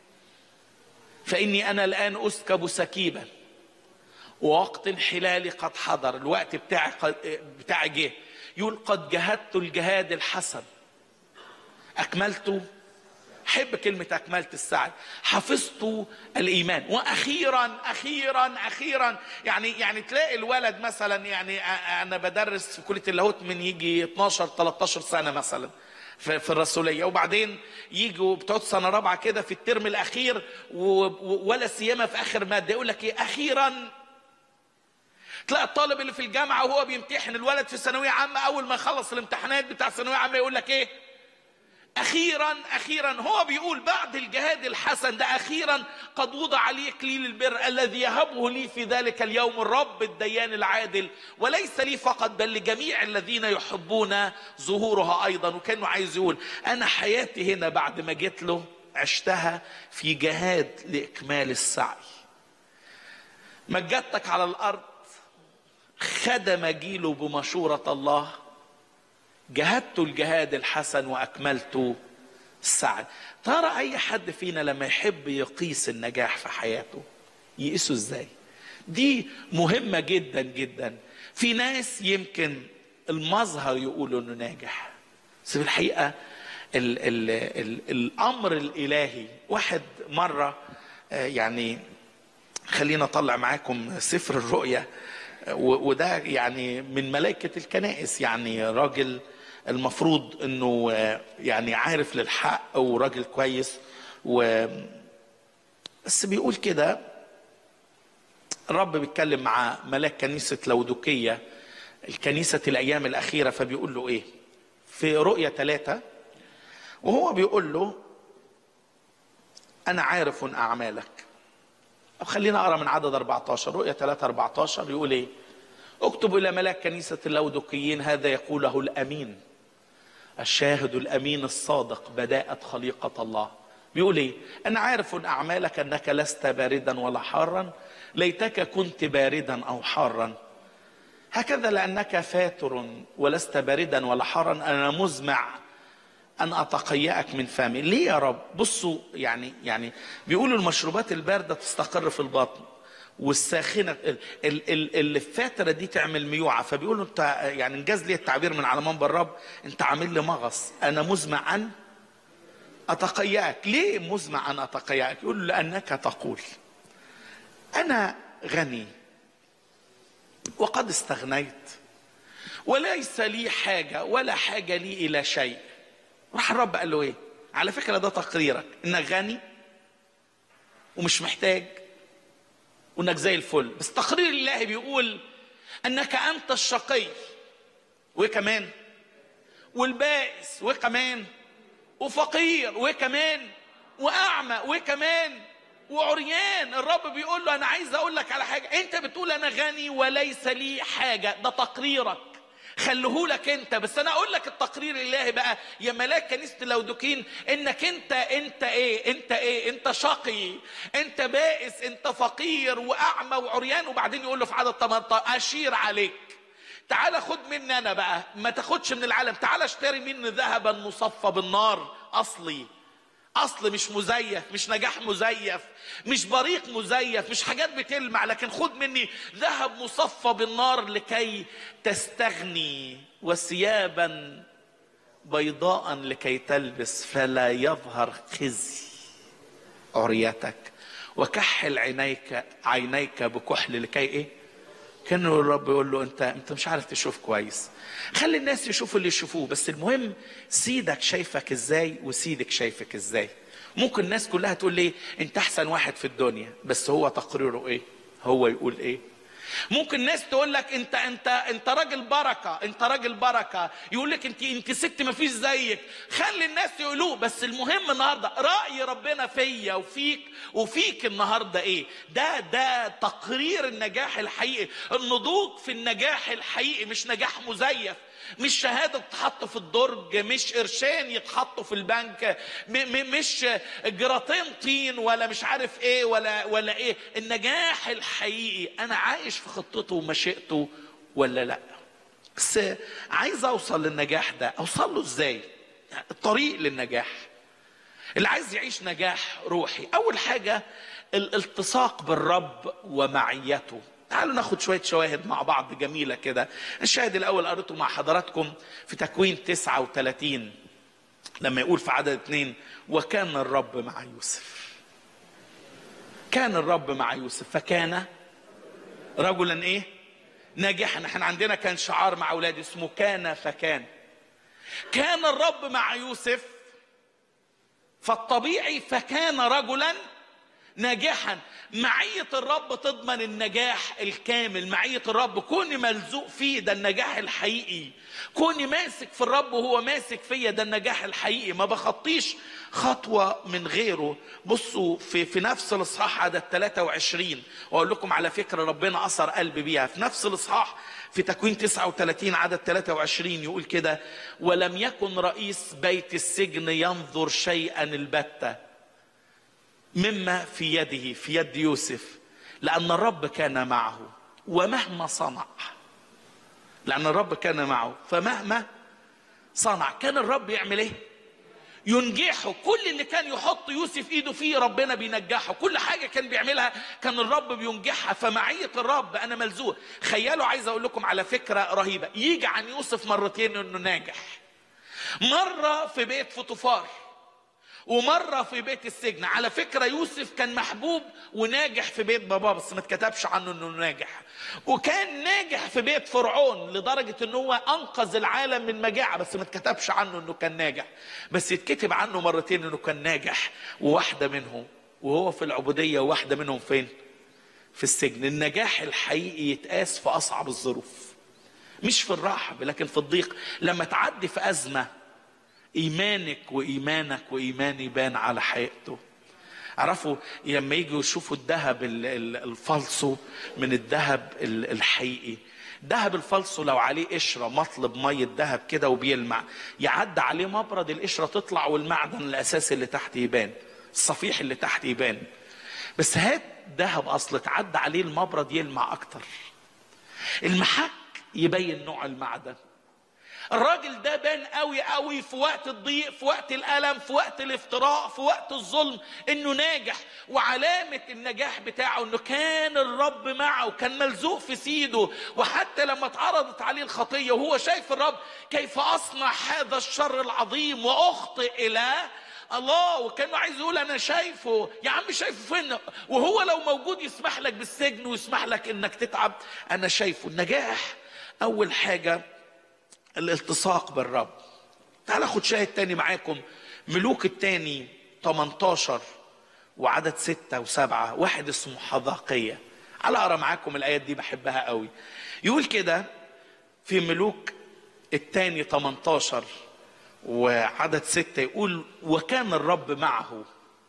فإني أنا الآن أسكب سكيبا ووقت انحلالي قد حضر الوقت بتاعي قد- بتاعي جه يقول قد جهدت الجهاد الحسن أكملت حب كلمة أكملت السعي حفظت الإيمان وأخيرا أخيرا أخيرا يعني يعني تلاقي الولد مثلا يعني أ- أنا بدرس في كلية اللاهوت من يجي 12 13 سنة مثلا في في الرسولية وبعدين يجوا بتوع سنة رابعة كده في الترم الأخير و- و- ولا سيما في آخر مادة يقول لك إيه أخيرا تلاقي الطالب اللي في الجامعة وهو بيمتحن الولد في ثانوية عامة أول ما يخلص الامتحانات بتاع ثانوية عامة يقول لك إيه أخيرا أخيرا هو بيقول بعد الجهاد الحسن ده أخيرا قد وضع لي إكليل البر الذي يهبه لي في ذلك اليوم الرب الديان العادل وليس لي فقط بل لجميع الذين يحبون ظهورها أيضا وكانه عايز يقول أنا حياتي هنا بعد ما جيت له عشتها في جهاد لإكمال السعي مجدتك على الأرض خدم جيله بمشورة الله جهدت الجهاد الحسن واكملت السعي ترى اي حد فينا لما يحب يقيس النجاح في حياته يقيسه ازاي دي مهمه جدا جدا في ناس يمكن المظهر يقولوا انه ناجح بس في الحقيقه ال ال ال الامر الالهي واحد مره آه، يعني خلينا اطلع معاكم سفر الرؤيا و- وده يعني من ملائكة الكنائس يعني راجل المفروض انه آه، يعني عارف للحق وراجل كويس و بس بيقول كده الرب بيتكلم مع ملاك كنيسة لودوكية الكنيسة الأيام الأخيرة فبيقول له إيه في رؤية ثلاثة وهو بيقول له أنا عارف أعمالك أو خلينا أقرأ من عدد 14 رؤية 3 14 يقول إيه اكتب إلى ملاك كنيسة اللودوكيين هذا يقوله الأمين الشاهد الأمين الصادق بداءة خليقة الله بيقول إيه أنا عارف أعمالك أنك لست باردا ولا حارا ليتك كنت باردا أو حارا هكذا لأنك فاتر ولست باردا ولا حارا أنا مزمع أن أتقيأك من فمي ليه يا رب بصوا يعني يعني بيقولوا المشروبات الباردة تستقر في البطن والساخنة ال- ال- ال- اللي الفاترة دي تعمل ميوعة فبيقولوا انت يعني انجاز لي التعبير من على منبر الرب انت عامل لي مغص انا مزمع ان اتقيأك ليه مزمع ان اتقيأك يقول له لانك تقول انا غني وقد استغنيت وليس لي حاجة ولا حاجة لي إلى شيء راح الرب قال له إيه على فكرة ده تقريرك إنك غني ومش محتاج وإنك زي الفل بس تقرير الله بيقول أنك أنت الشقي وكمان والبائس وكمان وفقير وكمان وأعمى وكمان وعريان الرب بيقول له أنا عايز أقول لك على حاجة أنت بتقول أنا غني وليس لي حاجة ده تقريرك خليهولك انت بس انا اقول لك التقرير الالهي بقى يا ملاك كنيسه اللودوكين انك انت انت ايه انت ايه انت شقي انت بائس انت فقير واعمى وعريان وبعدين يقول له في عدد 18 اشير عليك تعالى خد مني انا بقى ما تاخدش من العالم تعالى اشتري مني ذهبا مصفى بالنار اصلي اصل مش مزيف مش نجاح مزيف مش بريق مزيف مش حاجات بتلمع لكن خد مني ذهب مصفى بالنار لكي تستغني وثيابا بيضاء لكي تلبس فلا يظهر خزي عريتك وكحل عينيك عينيك بكحل لكي ايه كان الرب يقول له انت انت مش عارف تشوف كويس خلي الناس يشوفوا اللي يشوفوه بس المهم سيدك شايفك ازاي وسيدك شايفك ازاي ممكن الناس كلها تقول لي انت احسن واحد في الدنيا بس هو تقريره ايه هو يقول ايه ممكن ناس تقول لك انت انت انت راجل بركه انت راجل بركه يقول لك انت انت ست ما فيش زيك خلي الناس يقولوه بس المهم النهارده راي ربنا فيا وفيك وفيك النهارده ايه ده ده تقرير النجاح الحقيقي النضوج في النجاح الحقيقي مش نجاح مزيف مش شهاده تتحط في الدرج مش قرشين يتحطوا في البنك م م مش جراتين طين ولا مش عارف ايه ولا ولا ايه النجاح الحقيقي انا عايش في خطته ومشيئته ولا لا بس عايز اوصل للنجاح ده اوصل له ازاي الطريق للنجاح اللي عايز يعيش نجاح روحي اول حاجه الالتصاق بالرب ومعيته تعالوا ناخد شوية شواهد مع بعض جميلة كده الشاهد الأول قريته مع حضراتكم في تكوين 39 لما يقول في عدد اثنين وكان الرب مع يوسف كان الرب مع يوسف فكان رجلا ايه ناجحا احنا عندنا كان شعار مع اولادي اسمه كان فكان كان الرب مع يوسف فالطبيعي فكان رجلا ناجحا معية الرب تضمن النجاح الكامل معية الرب كوني ملزوق فيه ده النجاح الحقيقي كوني ماسك في الرب وهو ماسك فيا ده النجاح الحقيقي ما بخطيش خطوة من غيره بصوا في, في نفس الإصحاح عدد 23 وأقول لكم على فكرة ربنا أثر قلبي بيها في نفس الإصحاح في تكوين 39 عدد 23 يقول كده ولم يكن رئيس بيت السجن ينظر شيئا البتة مما في يده في يد يوسف لأن الرب كان معه ومهما صنع لأن الرب كان معه فمهما صنع كان الرب يعمل ايه ينجحه كل اللي كان يحط يوسف ايده فيه ربنا بينجحه كل حاجه كان بيعملها كان الرب بينجحها فمعيه الرب انا ملزوق خيالوا عايز اقول لكم على فكره رهيبه يجي عن يوسف مرتين انه ناجح مره في بيت فطفار ومره في بيت السجن على فكره يوسف كان محبوب وناجح في بيت باباه بس ما اتكتبش عنه انه ناجح وكان ناجح في بيت فرعون لدرجه ان هو انقذ العالم من مجاعه بس ما اتكتبش عنه انه كان ناجح بس يتكتب عنه مرتين انه كان ناجح وواحده منهم وهو في العبوديه وواحده منهم فين في السجن النجاح الحقيقي يتقاس في اصعب الظروف مش في الرحب لكن في الضيق لما تعدي في ازمه ايمانك وايمانك وايماني بان على حقيقته عرفوا لما يجوا يشوفوا الذهب ال- ال- الفالصو من الذهب ال- الحقيقي ذهب الفالصو لو عليه قشره مطلب ميه ذهب كده وبيلمع يعدي عليه مبرد القشره تطلع والمعدن الاساسي اللي تحت يبان الصفيح اللي تحت يبان بس هات ذهب اصل تعدى عليه المبرد يلمع اكتر المحك يبين نوع المعدن الراجل ده بان قوي قوي في وقت الضيق في وقت الالم في وقت الافتراء في وقت الظلم انه ناجح وعلامه النجاح بتاعه انه كان الرب معه كان ملزوق في سيده وحتى لما اتعرضت عليه الخطيه وهو شايف الرب كيف اصنع هذا الشر العظيم واخطئ الى الله وكانه عايز يقول انا شايفه يا عم شايفه فين وهو لو موجود يسمح لك بالسجن ويسمح لك انك تتعب انا شايفه النجاح اول حاجه الالتصاق بالرب تعال اخد شاهد تاني معاكم ملوك التاني 18 وعدد ستة وسبعة واحد اسمه حذاقية على اقرا معاكم الايات دي بحبها قوي يقول كده في ملوك التاني 18 وعدد ستة يقول وكان الرب معه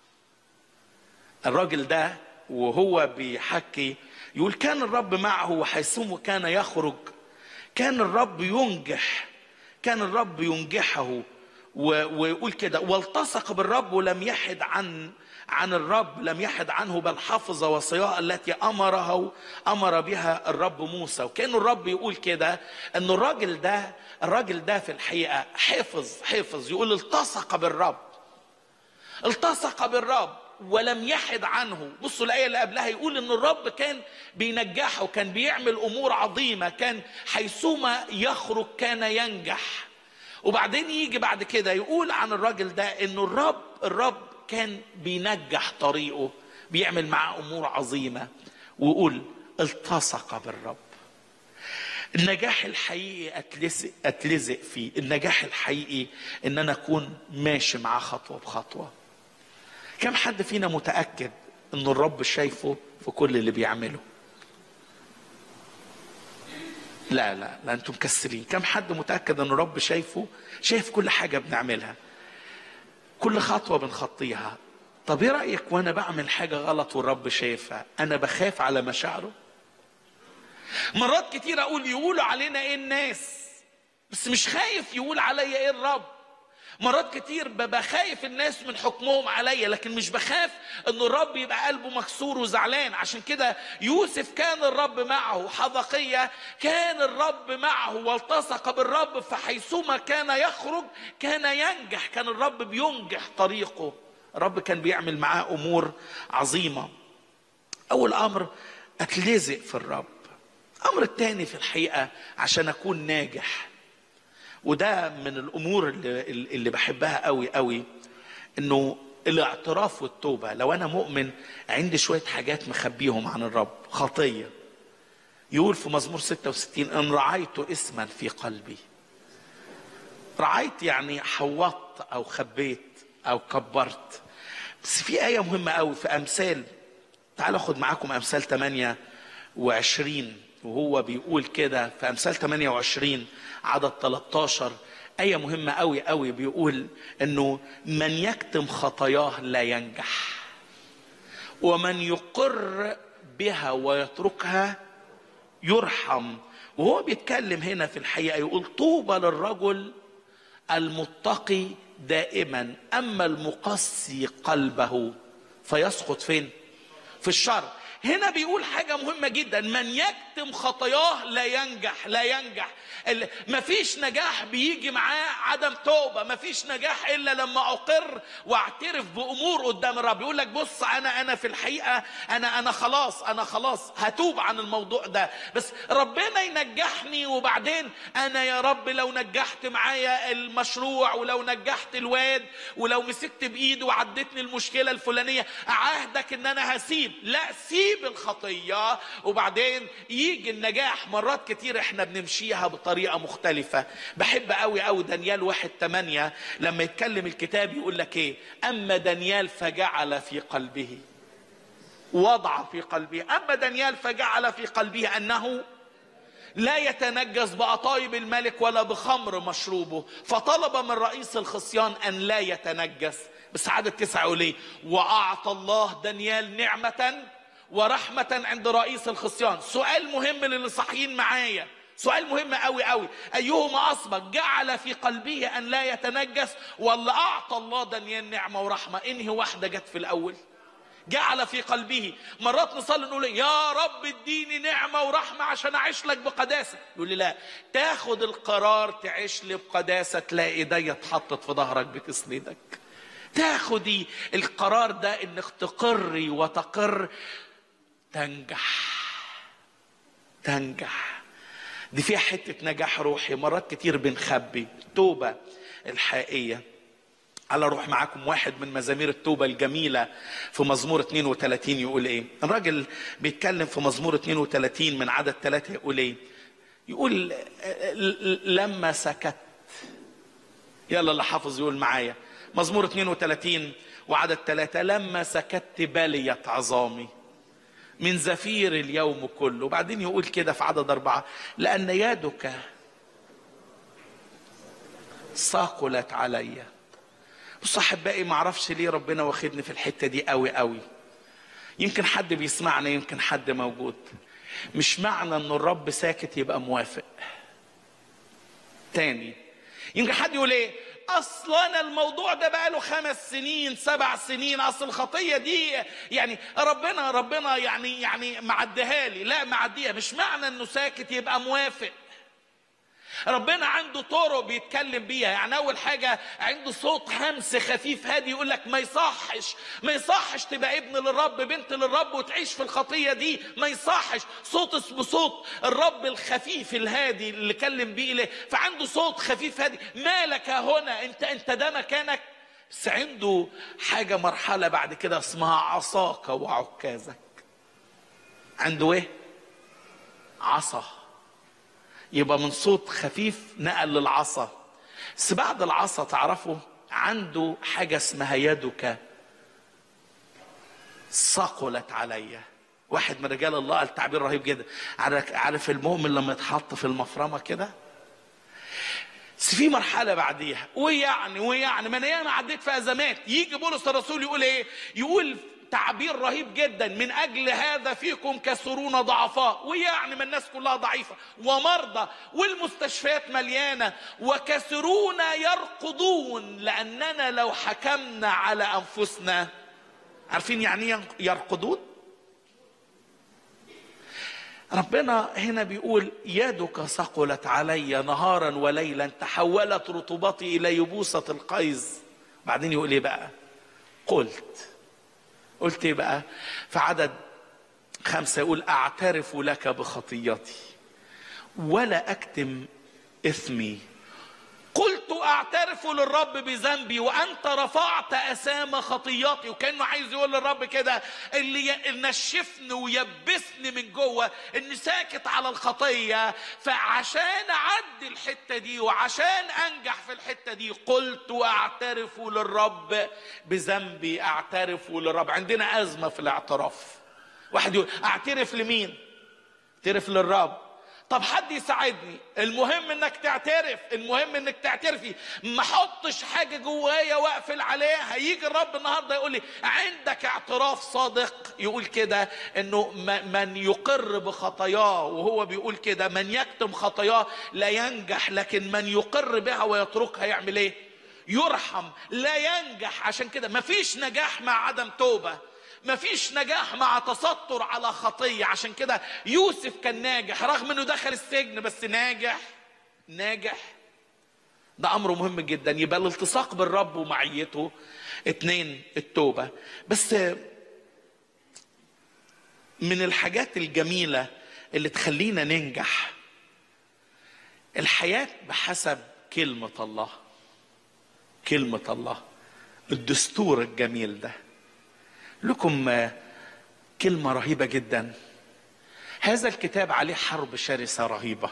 الراجل ده وهو بيحكي يقول كان الرب معه وحيثما كان يخرج كان الرب ينجح كان الرب ينجحه و- ويقول كده والتصق بالرب ولم يحد عن عن الرب لم يحد عنه بل حفظ وصاياه التي امره امر بها الرب موسى وكان الرب يقول كده ان الراجل ده الراجل ده في الحقيقه حفظ حفظ يقول التصق بالرب التصق بالرب ولم يحد عنه بصوا الآية اللي قبلها يقول إن الرب كان بينجحه كان بيعمل أمور عظيمة كان حيثما يخرج كان ينجح وبعدين يجي بعد كده يقول عن الراجل ده إنه الرب الرب كان بينجح طريقه بيعمل معاه أمور عظيمة ويقول التصق بالرب النجاح الحقيقي أتلزق, أتلزق فيه النجاح الحقيقي إن أنا أكون ماشي معاه خطوة بخطوة كم حد فينا متأكد إن الرب شايفه في كل اللي بيعمله لا لا لا انتم مكسرين كم حد متأكد إن الرب شايفه شايف كل حاجة بنعملها كل خطوة بنخطيها طب ايه رأيك وانا بعمل حاجة غلط والرب شايفها انا بخاف على مشاعره مرات كتير اقول يقولوا علينا ايه الناس بس مش خايف يقول عليا ايه الرب مرات كتير ببقى خايف الناس من حكمهم عليا لكن مش بخاف ان الرب يبقى قلبه مكسور وزعلان عشان كده يوسف كان الرب معه حذقية كان الرب معه والتصق بالرب فحيثما كان يخرج كان ينجح كان الرب بينجح طريقه الرب كان بيعمل معاه امور عظيمه اول امر اتلزق في الرب الامر الثاني في الحقيقه عشان اكون ناجح وده من الامور اللي, اللي بحبها قوي قوي انه الاعتراف والتوبه لو انا مؤمن عندي شويه حاجات مخبيهم عن الرب خطيه يقول في مزمور 66 ان رعيت اسما في قلبي رعيت يعني حوطت او خبيت او كبرت بس في ايه مهمه قوي في امثال تعالوا اخد معاكم امثال 28 وهو بيقول كده في امثال 28 عدد 13 آية مهمة قوي قوي بيقول إنه من يكتم خطاياه لا ينجح ومن يقر بها ويتركها يرحم وهو بيتكلم هنا في الحقيقة يقول طوبى للرجل المتقي دائما أما المقسي قلبه فيسقط فين في الشر هنا بيقول حاجة مهمة جدا من يكتم خطاياه لا ينجح لا ينجح ال- مفيش نجاح بيجي معاه عدم توبة مفيش نجاح إلا لما أقر واعترف بأمور قدام الرب يقول لك بص أنا أنا في الحقيقة أنا أنا خلاص أنا خلاص هتوب عن الموضوع ده بس ربنا ينجحني وبعدين أنا يا رب لو نجحت معايا المشروع ولو نجحت الواد ولو مسكت بإيده وعدتني المشكلة الفلانية أعاهدك إن أنا هسيب لا سيب الخطية وبعدين يجي النجاح مرات كتير احنا بنمشيها بطريقة مختلفة بحب قوي قوي دانيال واحد تمانية لما يتكلم الكتاب يقول لك ايه اما دانيال فجعل في قلبه وضع في قلبه اما دانيال فجعل في قلبه انه لا يتنجس بأطايب الملك ولا بخمر مشروبه فطلب من رئيس الخصيان أن لا يتنجس بس عدد تسعة يقول ايه وأعطى الله دانيال نعمة ورحمة عند رئيس الخصيان سؤال مهم للي صاحيين معايا سؤال مهم قوي قوي أيهما أسبق جعل في قلبه أن لا يتنجس ولا أعطى الله دانيال نعمة ورحمة إنهي واحدة جت في الأول جعل في قلبه مرات نصلي نقول يا رب اديني نعمه ورحمه عشان اعيش لك بقداسه يقول لي لا تاخد القرار تعيش لي بقداسه تلاقي ايديا اتحطت في ظهرك بتسندك تاخدي القرار ده انك تقري وتقر تنجح تنجح دي فيها حته نجاح روحي مرات كتير بنخبي التوبه الحقيقيه على اروح معاكم واحد من مزامير التوبة الجميلة في مزمور 32 يقول ايه الراجل بيتكلم في مزمور 32 من عدد ثلاثة يقول ايه يقول لما سكت يلا اللي حافظ يقول معايا مزمور 32 وعدد ثلاثة لما سكت بليت عظامي من زفير اليوم كله وبعدين يقول كده في عدد أربعة لأن يدك ثقلت عليّ بص احبائي ما اعرفش ليه ربنا واخدني في الحته دي قوي قوي يمكن حد بيسمعنا يمكن حد موجود مش معنى ان الرب ساكت يبقى موافق تاني يمكن حد يقول ايه اصلا الموضوع ده بقى له خمس سنين سبع سنين اصل الخطيه دي يعني ربنا ربنا يعني يعني معديها لي لا معديها مش معنى انه ساكت يبقى موافق ربنا عنده طرق بيتكلم بيها يعني اول حاجه عنده صوت همس خفيف هادي يقول لك ما يصحش ما يصحش تبقى ابن للرب بنت للرب وتعيش في الخطيه دي ما يصحش صوت اسمه صوت الرب الخفيف الهادي اللي كلم بيه إليه فعنده صوت خفيف هادي مالك ها هنا انت انت ده مكانك بس عنده حاجه مرحله بعد كده اسمها عصاك وعكازك عنده ايه عصا يبقى من صوت خفيف نقل للعصا بس بعد العصا تعرفوا عنده حاجة اسمها يدك ثقلت عليا واحد من رجال الله قال تعبير رهيب جدا عارف عارف المؤمن لما يتحط في المفرمة كده بس في مرحلة بعديها ويعني ويعني ما انا ياما عديت في ازمات يجي بولس الرسول يقول ايه؟ يقول تعبير رهيب جدا من اجل هذا فيكم كسرون ضعفاء ويعني ما الناس كلها ضعيفه ومرضى والمستشفيات مليانه وكسرون يرقدون لاننا لو حكمنا على انفسنا عارفين يعني ايه يرقدون؟ ربنا هنا بيقول يدك ثقلت علي نهارا وليلا تحولت رطوبتي الى يبوسه القيظ بعدين يقول ايه بقى قلت قلت ايه بقى في عدد خمسة يقول اعترف لك بخطيتي ولا اكتم اثمي قلت اعترف للرب بذنبي وانت رفعت اسام خطياتي وكانه عايز يقول للرب كده اللي ي- نشفني ويبسني من جوه اني ساكت على الخطيه فعشان اعدي الحته دي وعشان انجح في الحته دي قلت اعترف للرب بذنبي اعترف للرب عندنا ازمه في الاعتراف واحد يقول اعترف لمين اعترف للرب طب حد يساعدني المهم انك تعترف المهم انك تعترفي ما احطش حاجه جوايا واقفل عليها هيجي الرب النهارده يقول لي عندك اعتراف صادق يقول كده انه م- من يقر بخطاياه وهو بيقول كده من يكتم خطاياه لا ينجح لكن من يقر بها ويتركها يعمل ايه يرحم لا ينجح عشان كده مفيش نجاح مع عدم توبه مفيش نجاح مع تستر على خطية عشان كده يوسف كان ناجح رغم انه دخل السجن بس ناجح ناجح ده امر مهم جدا يبقى الالتصاق بالرب ومعيته اتنين التوبة بس من الحاجات الجميلة اللي تخلينا ننجح الحياة بحسب كلمة الله كلمة الله الدستور الجميل ده لكم آه، كلمة رهيبة جدا هذا الكتاب عليه حرب شرسة رهيبة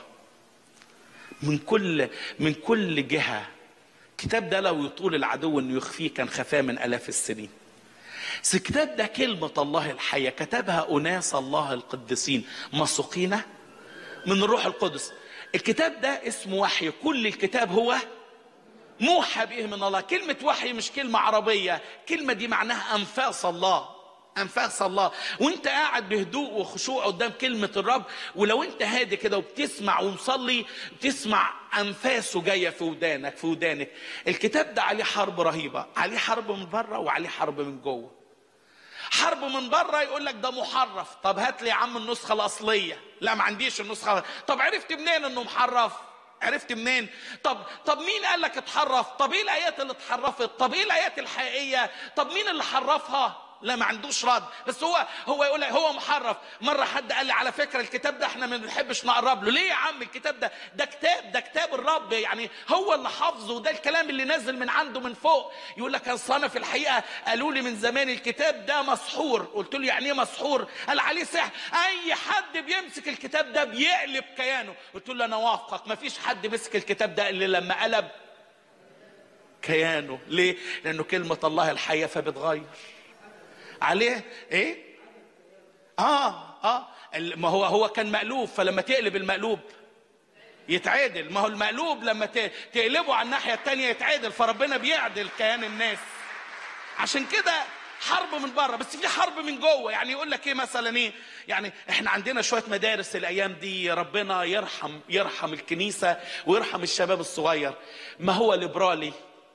من كل من كل جهة الكتاب ده لو يطول العدو انه يخفيه كان خفاه من الاف السنين بس الكتاب ده كلمة الله الحية كتبها أناس الله القديسين مسوقين من الروح القدس الكتاب ده اسمه وحي كل الكتاب هو موحى به من الله كلمة وحي مش كلمة عربية كلمة دي معناها أنفاس الله أنفاس الله وانت قاعد بهدوء وخشوع قدام كلمة الرب ولو انت هادي كده وبتسمع ومصلي بتسمع أنفاسه جاية في ودانك في ودانك الكتاب ده عليه حرب رهيبة عليه حرب من بره وعليه حرب من جوه حرب من بره يقول لك ده محرف طب هات لي يا عم النسخه الاصليه لا ما عنديش النسخه طب عرفت منين انه محرف عرفت منين طب طب مين قال لك اتحرف طب ايه الايات اللي اتحرفت طب ايه الايات الحقيقيه طب مين اللي حرفها لا ما عندوش رد بس هو هو يقول لك هو محرف مره حد قال لي على فكره الكتاب ده احنا ما بنحبش نقرب له ليه يا عم الكتاب ده ده كتاب ده كتاب الرب يعني هو اللي حافظه وده الكلام اللي نازل من عنده من فوق يقول لك اصل انا في الحقيقه قالوا لي من زمان الكتاب ده مسحور قلت له يعني ايه مسحور قال عليه سحر اي حد بيمسك الكتاب ده بيقلب كيانه قلت له انا وافقك ما فيش حد مسك الكتاب ده الا لما قلب كيانه ليه لانه كلمه الله الحيه فبتغير عليه ايه اه اه ال- ما هو هو كان مقلوب فلما تقلب المقلوب يتعادل ما هو المقلوب لما ت- تقلبه على الناحيه التانية يتعادل فربنا بيعدل كيان الناس عشان كده حرب من بره بس في حرب من جوه يعني يقول لك ايه مثلا ايه يعني احنا عندنا شويه مدارس الايام دي ربنا يرحم يرحم الكنيسه ويرحم الشباب الصغير ما هو ليبرالي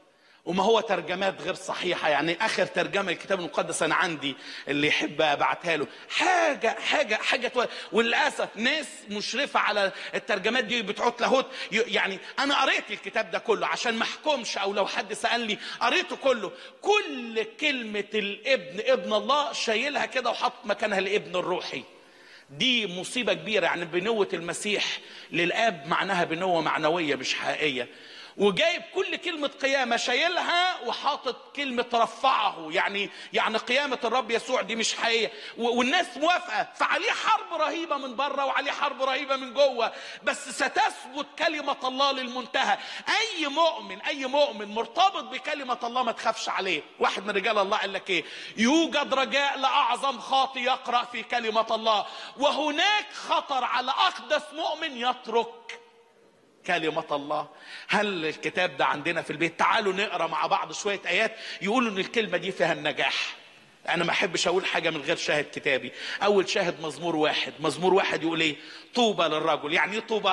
وما هو ترجمات غير صحيحة يعني آخر ترجمة الكتاب المقدس أنا عندي اللي يحب أبعتها له حاجة حاجة حاجة تو... وللأسف ناس مشرفة على الترجمات دي بتعوت لاهوت ي- يعني أنا قريت الكتاب ده كله عشان ما أحكمش أو لو حد سألني قريته كله كل كلمة الابن ابن الله شايلها كده وحط مكانها الابن الروحي دي مصيبة كبيرة يعني بنوة المسيح للآب معناها بنوة معنوية مش حقيقية وجايب كل كلمة قيامة شايلها وحاطط كلمة رفعه يعني يعني قيامة الرب يسوع دي مش حقيقية و- والناس موافقة فعليه حرب رهيبة من بره وعليه حرب رهيبة من جوه بس ستثبت كلمة الله للمنتهى أي مؤمن أي مؤمن مرتبط بكلمة الله ما تخافش عليه واحد من رجال الله قال لك إيه يوجد رجاء لأعظم خاطي يقرأ في كلمة الله وهناك خطر على أقدس مؤمن يترك كلمة الله هل الكتاب ده عندنا في البيت تعالوا نقرا مع بعض شوية آيات يقولوا إن الكلمة دي فيها النجاح أنا ما أحبش أقول حاجة من غير شاهد كتابي أول شاهد مزمور واحد مزمور واحد يقول إيه طوبى للرجل يعني إيه طوبى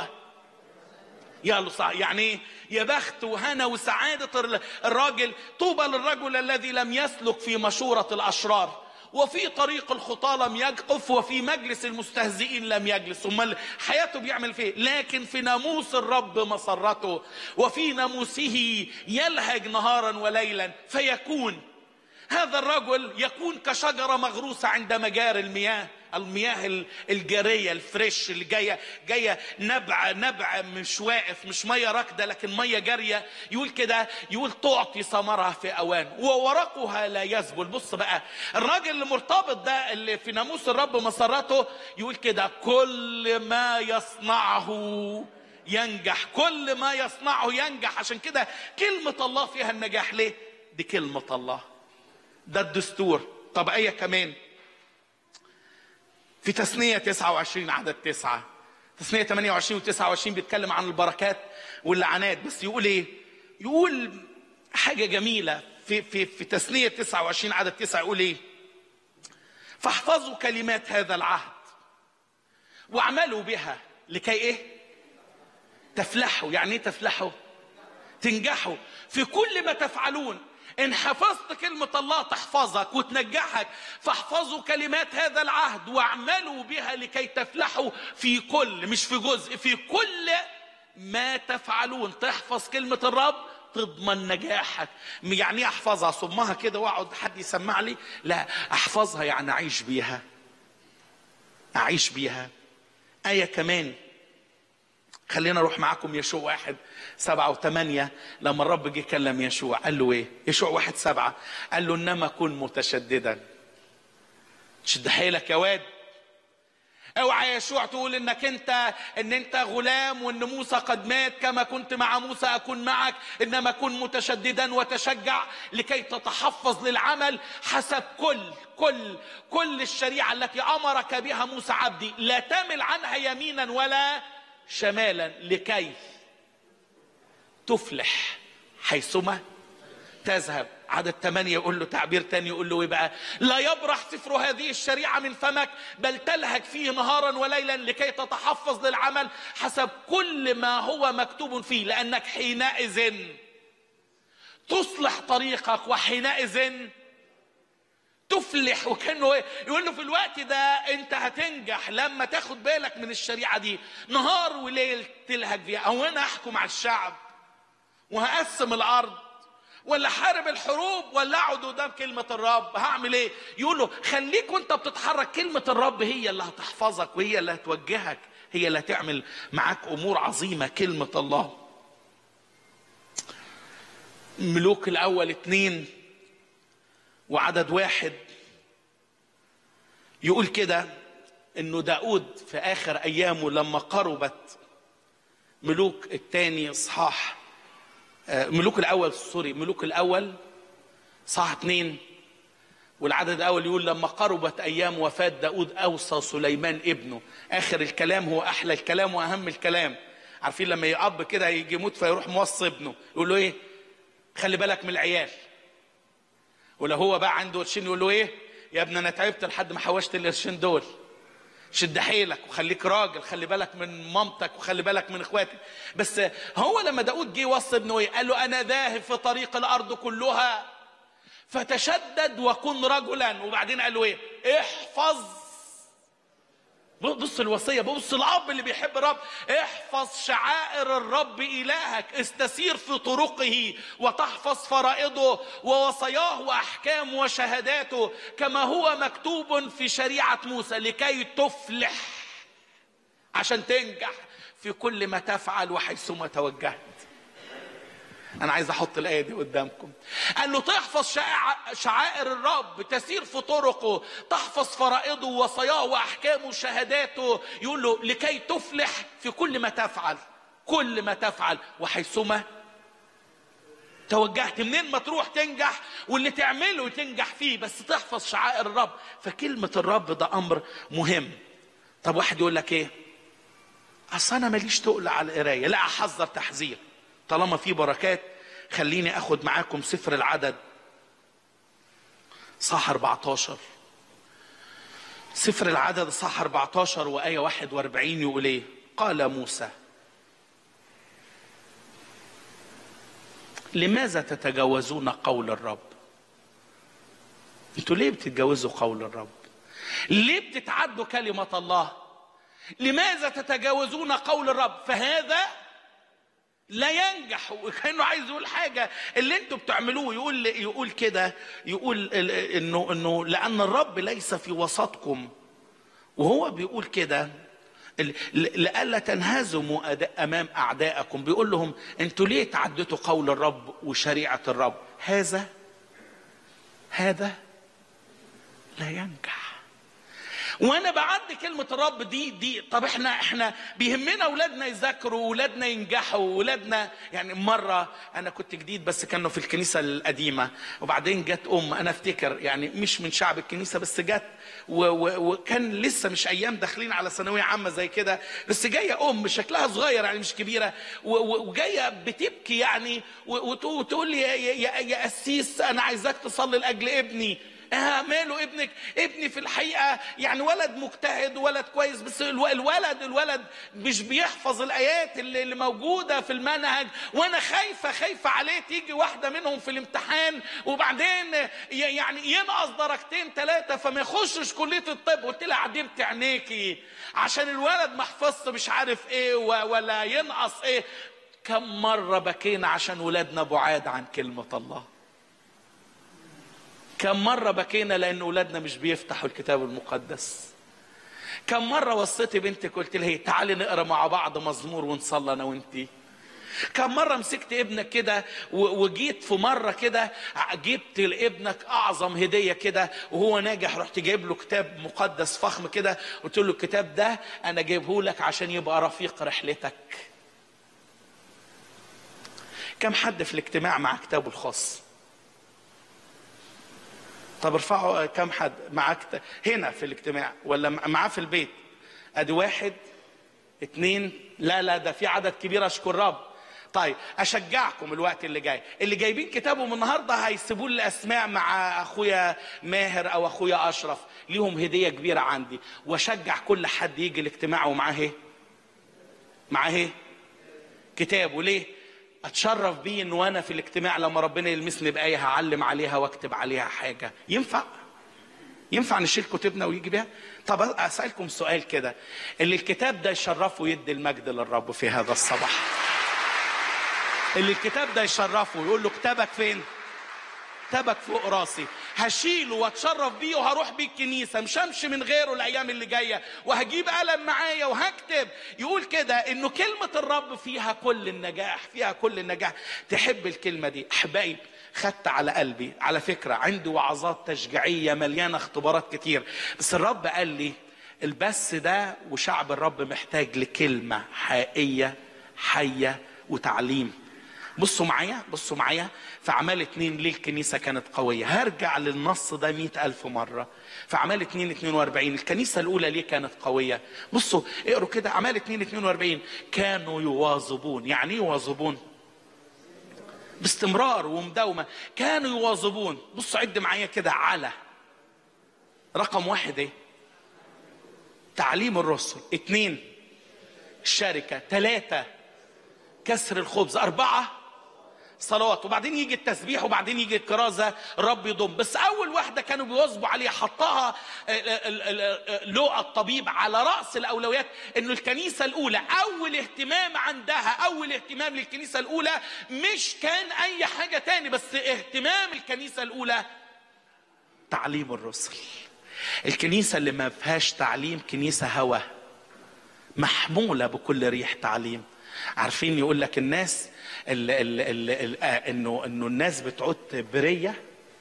يلا صح يعني ايه يا بخت وهنا وسعادة الر- الراجل طوبى للرجل الذي لم يسلك في مشورة الأشرار وفي طريق الخطى لم يقف وفي مجلس المستهزئين لم يجلس امال حياته بيعمل فيه لكن في ناموس الرب مسرته وفي ناموسه يلهج نهارا وليلا فيكون هذا الرجل يكون كشجرة مغروسة عند مجاري المياه المياه ال- الجارية الفريش اللي جاية جاية نبع نبع مش واقف مش مية راكدة لكن مية جارية يقول كده يقول تعطي ثمرها في أوان وورقها لا يذبل بص بقى الراجل اللي مرتبط ده اللي في ناموس الرب مسرته يقول كده كل ما يصنعه ينجح كل ما يصنعه ينجح عشان كده كلمة الله فيها النجاح ليه دي كلمة الله ده الدستور طب ايه كمان في تثنية 29 عدد تسعة تثنية 28 و 29 بيتكلم عن البركات واللعنات بس يقول ايه يقول حاجة جميلة في في في تثنية 29 عدد تسعة يقول ايه فاحفظوا كلمات هذا العهد واعملوا بها لكي ايه تفلحوا يعني ايه تفلحوا تنجحوا في كل ما تفعلون ان حفظت كلمة الله تحفظك وتنجحك فاحفظوا كلمات هذا العهد واعملوا بها لكي تفلحوا في كل مش في جزء في كل ما تفعلون تحفظ كلمة الرب تضمن نجاحك يعني ايه احفظها صمها كده واقعد حد يسمع لي لا احفظها يعني اعيش بيها اعيش بيها آية كمان خلينا اروح معاكم يشوع واحد سبعة وثمانية لما الرب جه كلم يشوع قال له ايه يشوع واحد سبعة قال له انما كن متشددا شد حيلك يا واد اوعى يا يشوع تقول انك انت ان انت غلام وان موسى قد مات كما كنت مع موسى اكون معك انما كن متشددا وتشجع لكي تتحفظ للعمل حسب كل كل كل الشريعه التي امرك بها موسى عبدي لا تمل عنها يمينا ولا شمالا لكي تفلح حيثما تذهب عدد ثمانية يقول له تعبير تاني يقول له ايه بقى لا يبرح سفر هذه الشريعة من فمك بل تلهج فيه نهارا وليلا لكي تتحفظ للعمل حسب كل ما هو مكتوب فيه لأنك حينئذ تصلح طريقك وحينئذ تفلح وكانه ايه يقول له في الوقت ده انت هتنجح لما تاخد بالك من الشريعه دي نهار وليل تلهج فيها او انا احكم على الشعب وهقسم الارض ولا حارب الحروب ولا اقعد قدام كلمه الرب هعمل ايه يقول له خليك وانت بتتحرك كلمه الرب هي اللي هتحفظك وهي اللي هتوجهك هي اللي هتعمل معاك امور عظيمه كلمه الله ملوك الاول اتنين وعدد واحد يقول كده انه داود في اخر ايامه لما قربت ملوك الثاني اصحاح آه، ملوك الاول سوري ملوك الاول صح اتنين والعدد الاول يقول لما قربت ايام وفاه داود اوصى سليمان ابنه اخر الكلام هو احلى الكلام واهم الكلام عارفين لما يأب كده يجي يموت فيروح موصي ابنه يقول له ايه خلي بالك من العيال ولو هو بقى عنده قرشين يقول له ايه يا ابني انا تعبت لحد ما حوشت القرشين دول شد حيلك وخليك راجل خلي بالك من مامتك وخلي بالك من اخواتك بس هو لما داود جه وصى ابنه ايه قال له انا ذاهب في طريق الارض كلها فتشدد وكن رجلا وبعدين قال له ايه احفظ بص الوصيه بص الاب اللي بيحب الرب احفظ شعائر الرب الهك استسير في طرقه وتحفظ فرائضه ووصاياه واحكامه وشهاداته كما هو مكتوب في شريعه موسى لكي تفلح عشان تنجح في كل ما تفعل وحيثما توجهت انا عايز احط الايه دي قدامكم قال له تحفظ شعائر, شعائر الرب تسير في طرقه تحفظ فرائضه ووصاياه واحكامه وشهاداته يقول له لكي تفلح في كل ما تفعل كل ما تفعل وحيثما توجهت منين ما تروح تنجح واللي تعمله تنجح فيه بس تحفظ شعائر الرب فكلمة الرب ده أمر مهم طب واحد يقول لك إيه أصل أنا ماليش تقل على القراية لا أحذر تحذير طالما في بركات خليني اخد معاكم سفر العدد صح 14 سفر العدد صح 14 وآية 41 يقول ايه قال موسى لماذا تتجاوزون قول الرب انتوا ليه بتتجاوزوا قول الرب ليه بتتعدوا كلمة الله لماذا تتجاوزون قول الرب فهذا لا ينجح وكانه عايز يقول حاجه اللي انتوا بتعملوه يقول يقول كده يقول انه انه لان الرب ليس في وسطكم وهو بيقول كده لئلا تنهزموا امام اعدائكم بيقول لهم انتوا ليه تعدتوا قول الرب وشريعه الرب هذا هذا لا ينجح وانا بعد كلمه الرب دي دي طب احنا احنا بيهمنا اولادنا يذاكروا اولادنا ينجحوا اولادنا يعني مره انا كنت جديد بس كانوا في الكنيسه القديمه وبعدين جت ام انا افتكر يعني مش من شعب الكنيسه بس جت وكان لسه مش ايام داخلين على ثانويه عامه زي كده بس جايه ام شكلها صغير يعني مش كبيره وجايه بتبكي يعني وتقول لي يا, يا, يا قسيس انا عايزاك تصلي لاجل ابني اه ماله ابنك ابني في الحقيقه يعني ولد مجتهد ولد كويس بس الولد الولد مش بيحفظ الايات اللي, اللي موجوده في المنهج وانا خايفه خايفه عليه تيجي واحده منهم في الامتحان وبعدين يعني ينقص درجتين ثلاثه فما يخشش كليه الطب قلت لها عدمت عينيكي عشان الولد ما حفظش مش عارف ايه ولا ينقص ايه كم مره بكينا عشان ولادنا بعاد عن كلمه الله كم مرة بكينا لأن أولادنا مش بيفتحوا الكتاب المقدس كم مرة وصيتي بنتك قلت لها تعالي نقرا مع بعض مزمور ونصلي أنا وأنتي كم مرة مسكت ابنك كده وجيت في مرة كده جبت لابنك أعظم هدية كده وهو ناجح رحت جايب له كتاب مقدس فخم كده قلت له الكتاب ده أنا جايبه لك عشان يبقى رفيق رحلتك كم حد في الاجتماع مع كتابه الخاص طب ارفعوا كم حد معاك هنا في الاجتماع ولا معاه في البيت ادي واحد اتنين لا لا ده في عدد كبير اشكر رب طيب اشجعكم الوقت اللي جاي اللي جايبين كتابهم النهارده هيسيبوا لي اسماء مع اخويا ماهر او اخويا اشرف ليهم هديه كبيره عندي واشجع كل حد يجي الاجتماع ومعاه ايه معاه ايه كتاب وليه اتشرف بيه ان وانا في الاجتماع لما ربنا يلمسني بايه هعلم عليها واكتب عليها حاجه ينفع ينفع نشيل كتبنا ويجي بيها طب اسالكم سؤال كده اللي الكتاب ده يشرفه يدي المجد للرب في هذا الصباح اللي الكتاب ده يشرفه يقول له كتابك فين كتابك فوق راسي هشيله واتشرف بيه وهروح بيه الكنيسه مش همشي من غيره الايام اللي جايه وهجيب قلم معايا وهكتب يقول كده انه كلمه الرب فيها كل النجاح فيها كل النجاح تحب الكلمه دي احبائي خدت على قلبي على فكره عندي وعظات تشجيعيه مليانه اختبارات كتير بس الرب قال لي البث ده وشعب الرب محتاج لكلمه حقيقيه حيه وتعليم بصوا معايا بصوا معايا في أعمال اتنين ليه الكنيسة كانت قوية هرجع للنص ده مئة ألف مرة في أعمال اتنين اتنين واربعين الكنيسة الأولى ليه كانت قوية بصوا اقروا كده أعمال اتنين اتنين واربعين كانوا يواظبون يعني ايه يواظبون باستمرار ومداومة كانوا يواظبون بصوا عد معايا كده على رقم واحد ايه تعليم الرسل اتنين الشركة ثلاثة كسر الخبز أربعة صلوات وبعدين يجي التسبيح وبعدين يجي الكرازة الرب يضم بس أول واحدة كانوا بيواظبوا عليها حطها ال- ال- ال- لوقا الطبيب على رأس الأولويات إنه الكنيسة الأولى أول اهتمام عندها أول اهتمام للكنيسة الأولى مش كان أي حاجة تاني بس اهتمام الكنيسة الأولى تعليم الرسل الكنيسة اللي ما فيهاش تعليم كنيسة هوى محمولة بكل ريح تعليم عارفين يقول لك الناس ال ال ال ال آه انه انه الناس بتعد برية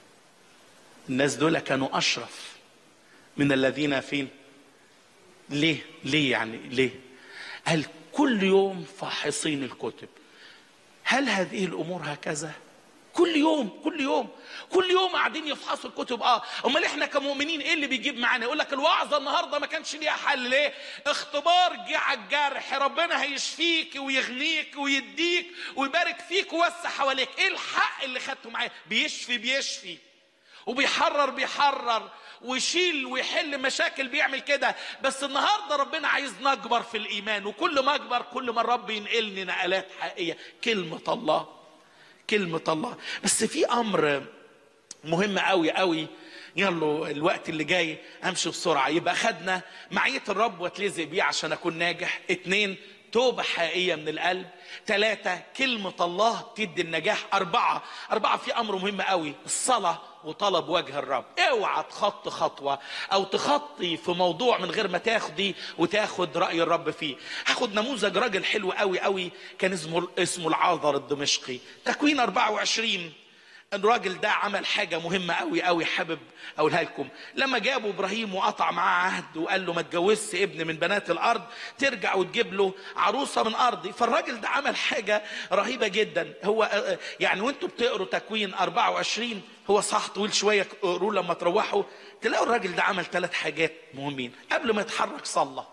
الناس دول كانوا اشرف من الذين فين ليه ليه يعني ليه قال كل يوم فاحصين الكتب هل هذه الامور هكذا كل يوم كل يوم كل يوم قاعدين يفحصوا الكتب اه امال احنا كمؤمنين ايه اللي بيجيب معانا يقول لك الوعظه النهارده ما كانش ليها حل ليه اختبار جه على الجرح ربنا هيشفيك ويغنيك ويديك ويبارك فيك ويوسع حواليك ايه الحق اللي خدته معاه بيشفي بيشفي وبيحرر بيحرر ويشيل ويحل مشاكل بيعمل كده بس النهارده ربنا عايزنا نكبر في الايمان وكل ما اكبر كل ما الرب ينقلني نقلات حقيقيه كلمه الله كلمه الله بس في امر مهم قوي قوي يلا الوقت اللي جاي امشي بسرعه يبقى خدنا معيه الرب واتلزق بيه عشان اكون ناجح اتنين توبة حقيقية من القلب ثلاثة كلمة الله تدي النجاح أربعة أربعة في أمر مهم قوي الصلاة وطلب وجه الرب اوعى تخط خطوة أو تخطي في موضوع من غير ما تاخدي وتاخد رأي الرب فيه هاخد نموذج راجل حلو قوي قوي كان اسمه اسمه العاذر الدمشقي تكوين 24 الراجل ده عمل حاجة مهمة قوي قوي حابب أقولها لكم لما جابوا إبراهيم وقطع معاه عهد وقال له ما تجوزش ابن من بنات الأرض ترجع وتجيب له عروسة من أرضي فالراجل ده عمل حاجة رهيبة جدا هو آه، يعني وانتوا بتقروا تكوين 24 هو صح طويل شوية اقروه لما تروحوا تلاقوا الراجل ده عمل ثلاث حاجات مهمين قبل ما يتحرك صلى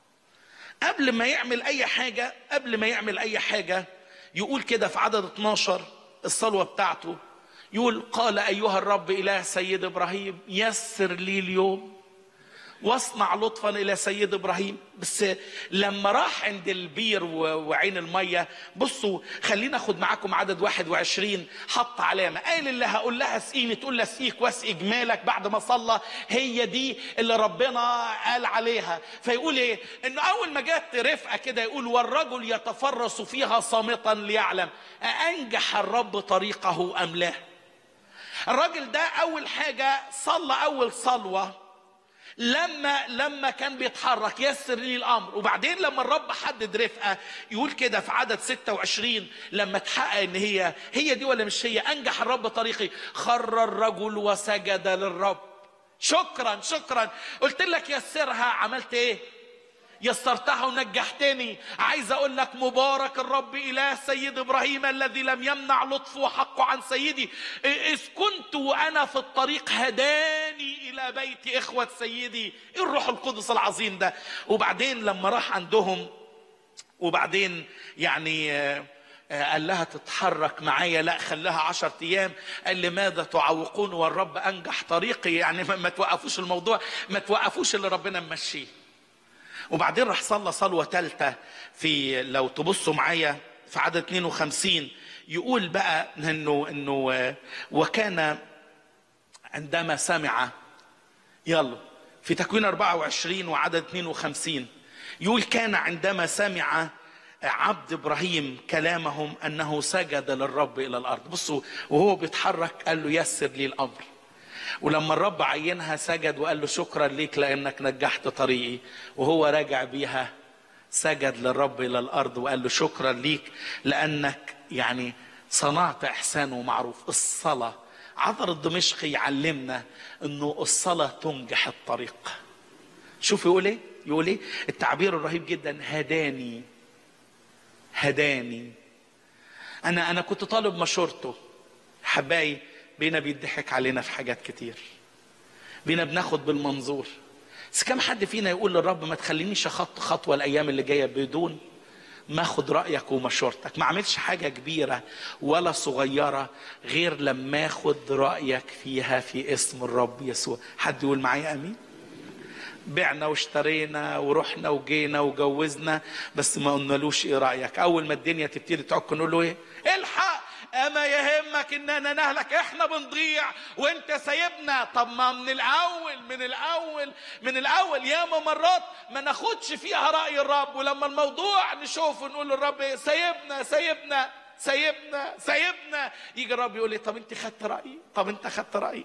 قبل ما يعمل اي حاجه قبل ما يعمل اي حاجه يقول كده في عدد 12 الصلوه بتاعته يقول قال ايها الرب اله سيد ابراهيم يسر لي اليوم واصنع لطفا الى سيد ابراهيم بس لما راح عند البير و- وعين الميه بصوا خلينا اخد معاكم عدد 21 حط علامه قال اللي هقول لها اسقيني تقول لها اسقيك واسقي جمالك بعد ما صلى هي دي اللي ربنا قال عليها فيقول ايه انه اول ما جت رفقه كده يقول والرجل يتفرس فيها صامتا ليعلم أأنجح الرب طريقه ام لا الراجل ده اول حاجه صلى اول صلوه لما لما كان بيتحرك يسر لي الامر وبعدين لما الرب حدد رفقه يقول كده في عدد 26 لما تحقق ان هي هي دي ولا مش هي انجح الرب طريقي خر الرجل وسجد للرب شكرا شكرا قلت لك يسرها عملت ايه يسرتها ونجحتني عايز اقول لك مبارك الرب اله سيد ابراهيم الذي لم يمنع لطفه وحقه عن سيدي اذ كنت وانا في الطريق هداني الى بيت اخوه سيدي إيه الروح القدس العظيم ده وبعدين لما راح عندهم وبعدين يعني آه، آه، قال لها تتحرك معايا لا خلاها عشر ايام قال لماذا تعوقون والرب انجح طريقي يعني ما ما توقفوش الموضوع ما توقفوش اللي ربنا ممشيه وبعدين راح صلى صلوة ثالثة في لو تبصوا معايا في عدد 52 يقول بقى انه انه آه، وكان عندما سمع يلا في تكوين 24 وعدد 52 يقول كان عندما سمع عبد ابراهيم كلامهم انه سجد للرب الى الارض بصوا وهو بيتحرك قال له يسر لي الامر ولما الرب عينها سجد وقال له شكرا ليك لانك نجحت طريقي وهو راجع بيها سجد للرب الى الارض وقال له شكرا ليك لانك يعني صنعت احسان ومعروف الصلاه عذر الدمشقي يعلمنا انه الصلاه تنجح الطريق شوف يقول ايه يقول ايه التعبير الرهيب جدا هداني هداني انا انا كنت طالب مشورته حبايب بينا بيضحك علينا في حاجات كتير بينا بناخد بالمنظور بس كم حد فينا يقول للرب ما تخلينيش اخط خطوه الايام اللي جايه بدون ما اخد رايك ومشورتك ما اعملش حاجه كبيره ولا صغيره غير لما اخد رايك فيها في اسم الرب يسوع حد يقول معايا امين بعنا واشترينا ورحنا وجينا وجوزنا بس ما قلنالوش ايه رايك اول ما الدنيا تبتدي تعك نقول له ايه الحق اما يهمك اننا نهلك احنا بنضيع وانت سايبنا طب ما من الاول من الاول من الاول ياما مرات ما ناخدش فيها راي الرب ولما الموضوع نشوفه نقول للرب إيه؟ سايبنا سايبنا سايبنا سايبنا يجي الرب يقول لي طب انت خدت رايي طب انت خدت رايي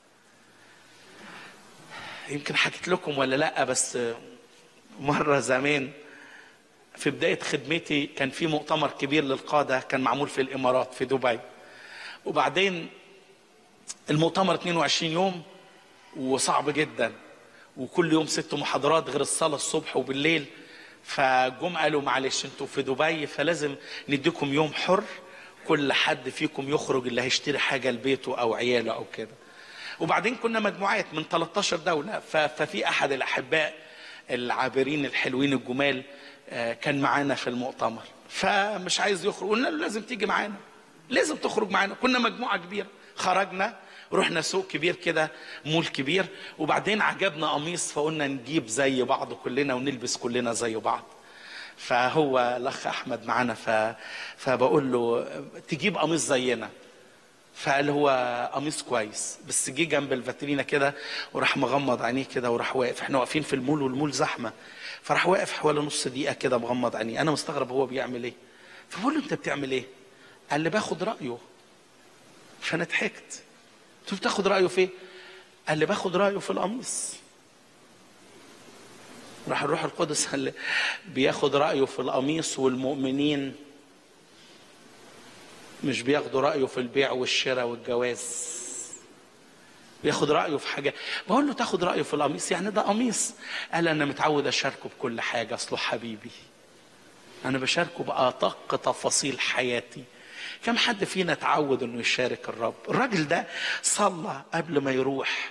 يمكن حكيت لكم ولا لا بس مره زمان في بداية خدمتي كان في مؤتمر كبير للقادة كان معمول في الإمارات في دبي وبعدين المؤتمر 22 يوم وصعب جدا وكل يوم ست محاضرات غير الصلاة الصبح وبالليل فجم قالوا معلش انتوا في دبي فلازم نديكم يوم حر كل حد فيكم يخرج اللي هيشتري حاجة لبيته أو عياله أو كده وبعدين كنا مجموعات من 13 دولة ف- ففي أحد الأحباء العابرين الحلوين الجمال آه، كان معانا في المؤتمر فمش عايز يخرج قلنا له لازم تيجي معانا لازم تخرج معانا كنا مجموعة كبيرة خرجنا رحنا سوق كبير كده مول كبير وبعدين عجبنا قميص فقلنا نجيب زي بعض كلنا ونلبس كلنا زي بعض فهو الاخ احمد معانا ف... فبقول له تجيب قميص زينا فقال هو قميص كويس بس جه جنب الفاترينا كده وراح مغمض عينيه كده وراح واقف احنا واقفين في المول والمول زحمه فراح واقف حوالي نص دقيقه كده مغمض عينيه انا مستغرب هو بيعمل ايه فبقول له انت بتعمل ايه قال لي باخد رايه فانا ضحكت قلت له بتاخد رايه في ايه قال لي باخد رايه في القميص راح الروح القدس قال لي بياخد رايه في القميص والمؤمنين مش بياخدوا رأيه في البيع والشراء والجواز بياخد رأيه في حاجة بقول له تاخد رأيه في القميص يعني ده قميص قال أنا متعود أشاركه بكل حاجة أصله حبيبي أنا بشاركه بأدق تفاصيل حياتي كم حد فينا تعود انه يشارك الرب الراجل ده صلى قبل ما يروح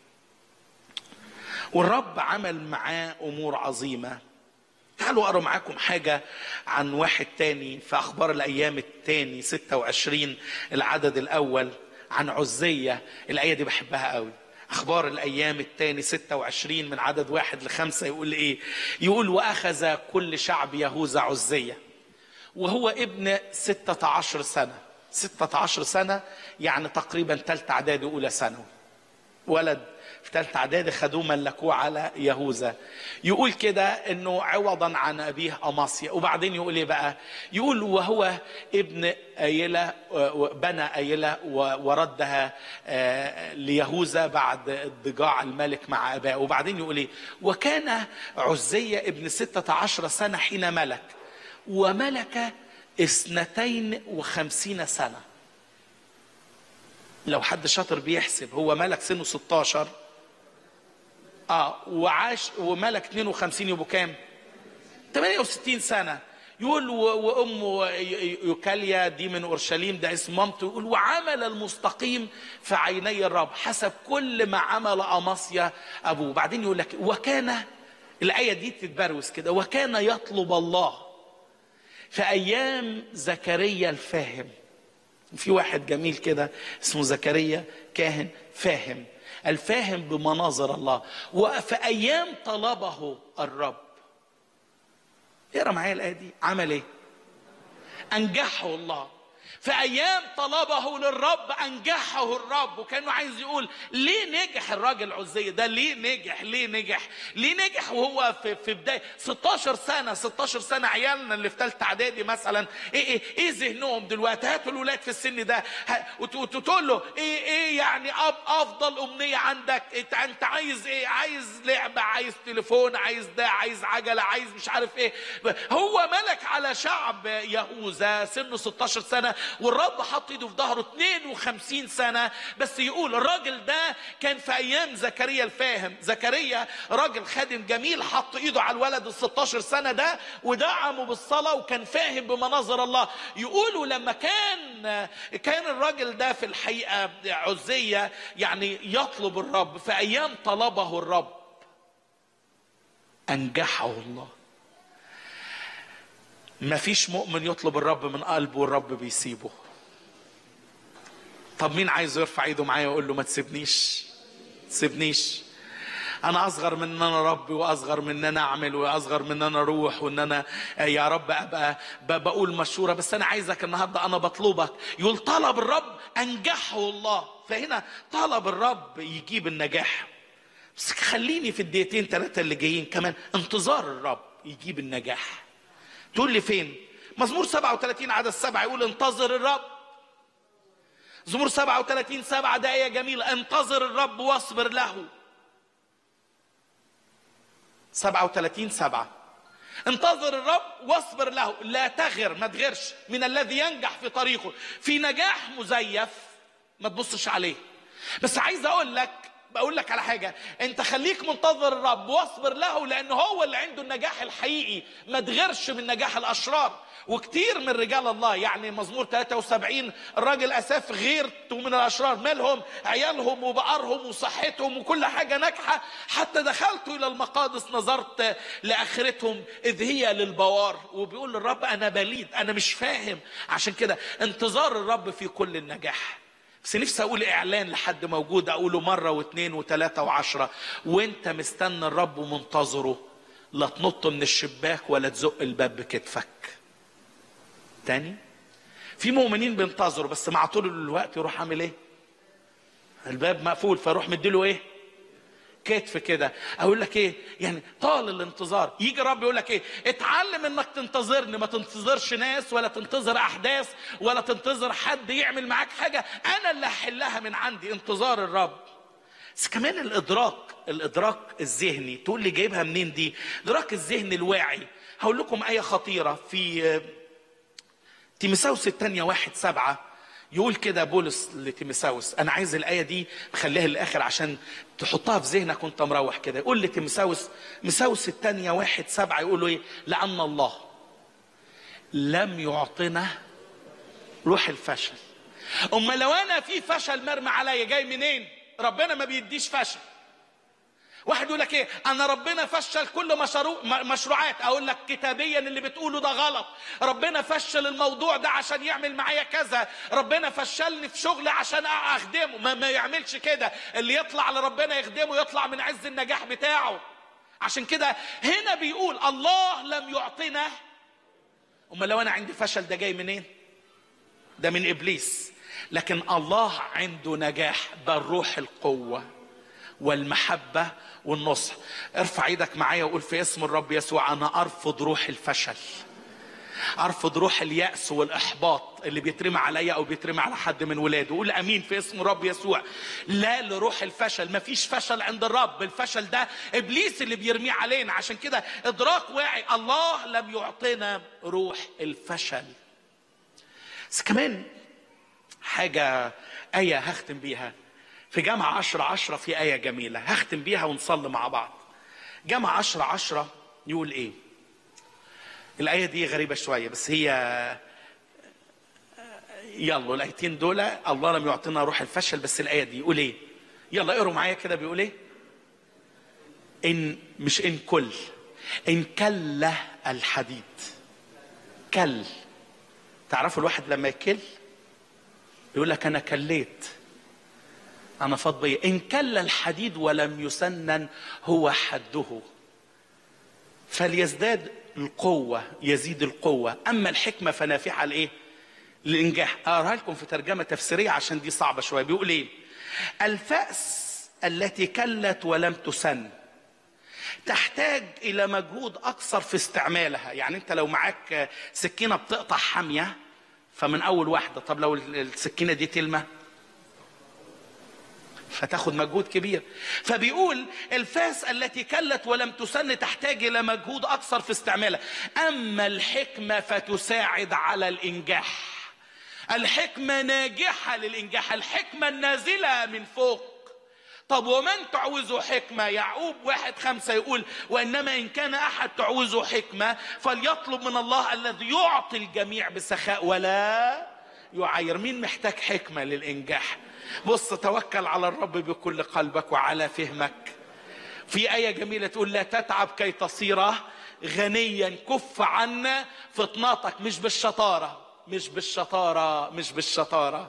والرب عمل معاه امور عظيمه تعالوا اقرا معاكم حاجه عن واحد تاني في اخبار الايام التاني 26 العدد الاول عن عزيه الايه دي بحبها قوي اخبار الايام التاني 26 من عدد واحد لخمسه يقول ايه يقول واخذ كل شعب يهوذا عزيه وهو ابن ستة عشر سنة ستة عشر سنة يعني تقريبا تالتة اعدادي اولى ثانوي ولد في ثالثة اعدادي خدوه ملكوه على يهوذا يقول كده انه عوضا عن ابيه اماسيا وبعدين يقول ايه بقى يقول وهو ابن ايلة بنى ايلة وردها آه، ليهوذا بعد اضطجاع الملك مع اباه وبعدين يقول ايه وكان عزية ابن ستة عشر سنة حين ملك وملك اثنتين وخمسين سنة لو حد شاطر بيحسب هو ملك سنه 16 اه وعاش وملك 52 يبقوا كام 68 سنة يقول و- وامه ي- يوكاليا دي من اورشليم ده اسم مامته يقول وعمل المستقيم في عيني الرب حسب كل ما عمل اماسيا ابوه بعدين يقول لك وكان الايه دي تتبروز كده وكان يطلب الله في ايام زكريا الفاهم في واحد جميل كده اسمه زكريا كاهن فاهم الفاهم بمناظر الله وفي ايام طلبه الرب اقرا معايا الايه دي عمل ايه انجحه الله في ايام طلبه للرب انجحه الرب وكانه عايز يقول ليه نجح الراجل عزية ده ليه نجح ليه نجح ليه نجح وهو في في بدايه 16 سنه 16 سنه عيالنا اللي في ثالثه اعدادي مثلا ايه ايه ايه ذهنهم دلوقتي هاتوا الولاد في السن ده ه- وت- وت- وتقول له ايه ايه يعني أب افضل امنيه عندك انت انت عايز ايه عايز لعبه عايز تليفون عايز ده عايز عجله عايز مش عارف ايه هو ملك على شعب يهوذا سنه 16 سنه والرب حط ايده في ظهره 52 سنه بس يقول الراجل ده كان في ايام زكريا الفاهم زكريا راجل خادم جميل حط ايده على الولد ال 16 سنه ده ودعمه بالصلاه وكان فاهم بمناظر الله يقولوا لما كان كان الراجل ده في الحقيقه عزيه يعني يطلب الرب في ايام طلبه الرب انجحه الله ما فيش مؤمن يطلب الرب من قلبه والرب بيسيبه طب مين عايز يرفع ايده معايا ويقول له ما تسيبنيش تسيبنيش انا اصغر من ان انا ربي واصغر من ان انا اعمل واصغر من ان انا اروح وان انا آه، يا رب ابقى ب- بقول مشوره بس انا عايزك النهارده انا بطلبك يقول طلب الرب انجحه الله فهنا طلب الرب يجيب النجاح بس خليني في الدقيقتين ثلاثه اللي جايين كمان انتظار الرب يجيب النجاح تقول لي فين مزمور 37 عدد سبعة يقول انتظر الرب زمور 37 سبعة ده آية جميلة انتظر الرب واصبر له 37 سبعة انتظر الرب واصبر له لا تغر ما تغرش من الذي ينجح في طريقه في نجاح مزيف ما تبصش عليه بس عايز اقول لك بقول لك على حاجة انت خليك منتظر الرب واصبر له لان هو اللي عنده النجاح الحقيقي ما تغيرش من نجاح الاشرار وكتير من رجال الله يعني مزمور 73 الراجل اساف غيرته من الاشرار مالهم عيالهم وبقرهم وصحتهم وكل حاجة ناجحة حتى دخلت الى المقادس نظرت لاخرتهم اذ هي للبوار وبيقول للرب انا بليد انا مش فاهم عشان كده انتظار الرب في كل النجاح بس نفسي اقول اعلان لحد موجود اقوله مره واثنين وثلاثه وعشره وانت مستني الرب ومنتظره لا تنط من الشباك ولا تزق الباب بكتفك تاني في مؤمنين بينتظروا بس مع طول الوقت يروح عامل ايه الباب مقفول فيروح مديله ايه كتف كده اقول لك ايه يعني طال الانتظار يجي الرب يقول لك ايه اتعلم انك تنتظرني ما تنتظرش ناس ولا تنتظر احداث ولا تنتظر حد يعمل معاك حاجه انا اللي هحلها من عندي انتظار الرب بس كمان الادراك الادراك الذهني تقول لي جايبها منين دي ادراك الذهن الواعي هقول لكم ايه خطيره في تيمساوس الثانيه واحد سبعه يقول كده بولس لتيمساوس انا عايز الايه دي خليها للاخر عشان تحطها في ذهنك وانت مروح كده يقول لتيمساوس مساوس الثانيه واحد سبعه يقول له ايه لان الله لم يعطنا روح الفشل اما لو انا في فشل مرمي عليا جاي منين ربنا ما بيديش فشل واحد يقول لك ايه انا ربنا فشل كل مشروع مشروعات اقول لك كتابيا اللي بتقوله ده غلط ربنا فشل الموضوع ده عشان يعمل معايا كذا ربنا فشلني في شغل عشان اخدمه ما, ما يعملش كده اللي يطلع لربنا يخدمه يطلع من عز النجاح بتاعه عشان كده هنا بيقول الله لم يعطنا امال لو انا عندي فشل ده جاي منين ده من ابليس لكن الله عنده نجاح ده الروح القوه والمحبة والنصح ارفع ايدك معايا وقول في اسم الرب يسوع انا ارفض روح الفشل ارفض روح اليأس والاحباط اللي بيترمى عليا او بيترمى على حد من ولاده قول امين في اسم الرب يسوع لا لروح الفشل مفيش فشل عند الرب الفشل ده ابليس اللي بيرميه علينا عشان كده ادراك واعي الله لم يعطينا روح الفشل بس كمان حاجة آية هختم بيها في جامعة عشرة عشرة في آية جميلة هختم بيها ونصلي مع بعض جامعة عشرة عشرة يقول إيه الآية دي غريبة شوية بس هي يلا الآيتين دول الله لم يعطينا روح الفشل بس الآية دي يقول إيه يلا اقروا معايا كده بيقول إيه إن مش إن كل إن كل الحديد كل تعرفوا الواحد لما يكل يقول لك أنا كليت أنا فاض بيا إن كل الحديد ولم يسنن هو حده فليزداد القوة يزيد القوة أما الحكمة فنافعة لإيه؟ الإنجاح أقراها لكم في ترجمة تفسيرية عشان دي صعبة شوية بيقول إيه؟ الفأس التي كلت ولم تسن تحتاج إلى مجهود أكثر في استعمالها يعني أنت لو معاك سكينة بتقطع حامية فمن أول واحدة طب لو السكينة دي تلمة فتاخد مجهود كبير فبيقول الفاس التي كلت ولم تسن تحتاج الى مجهود اكثر في استعمالها اما الحكمه فتساعد على الانجاح الحكمه ناجحه للانجاح الحكمه النازله من فوق طب ومن تعوزه حكمة يعقوب واحد خمسة يقول وإنما إن كان أحد تعوزه حكمة فليطلب من الله الذي يعطي الجميع بسخاء ولا يعير مين محتاج حكمة للإنجاح بص توكل على الرب بكل قلبك وعلى فهمك في آية جميلة تقول لا تتعب كي تصير غنيا كف عنا فطناتك مش بالشطارة مش بالشطارة مش بالشطارة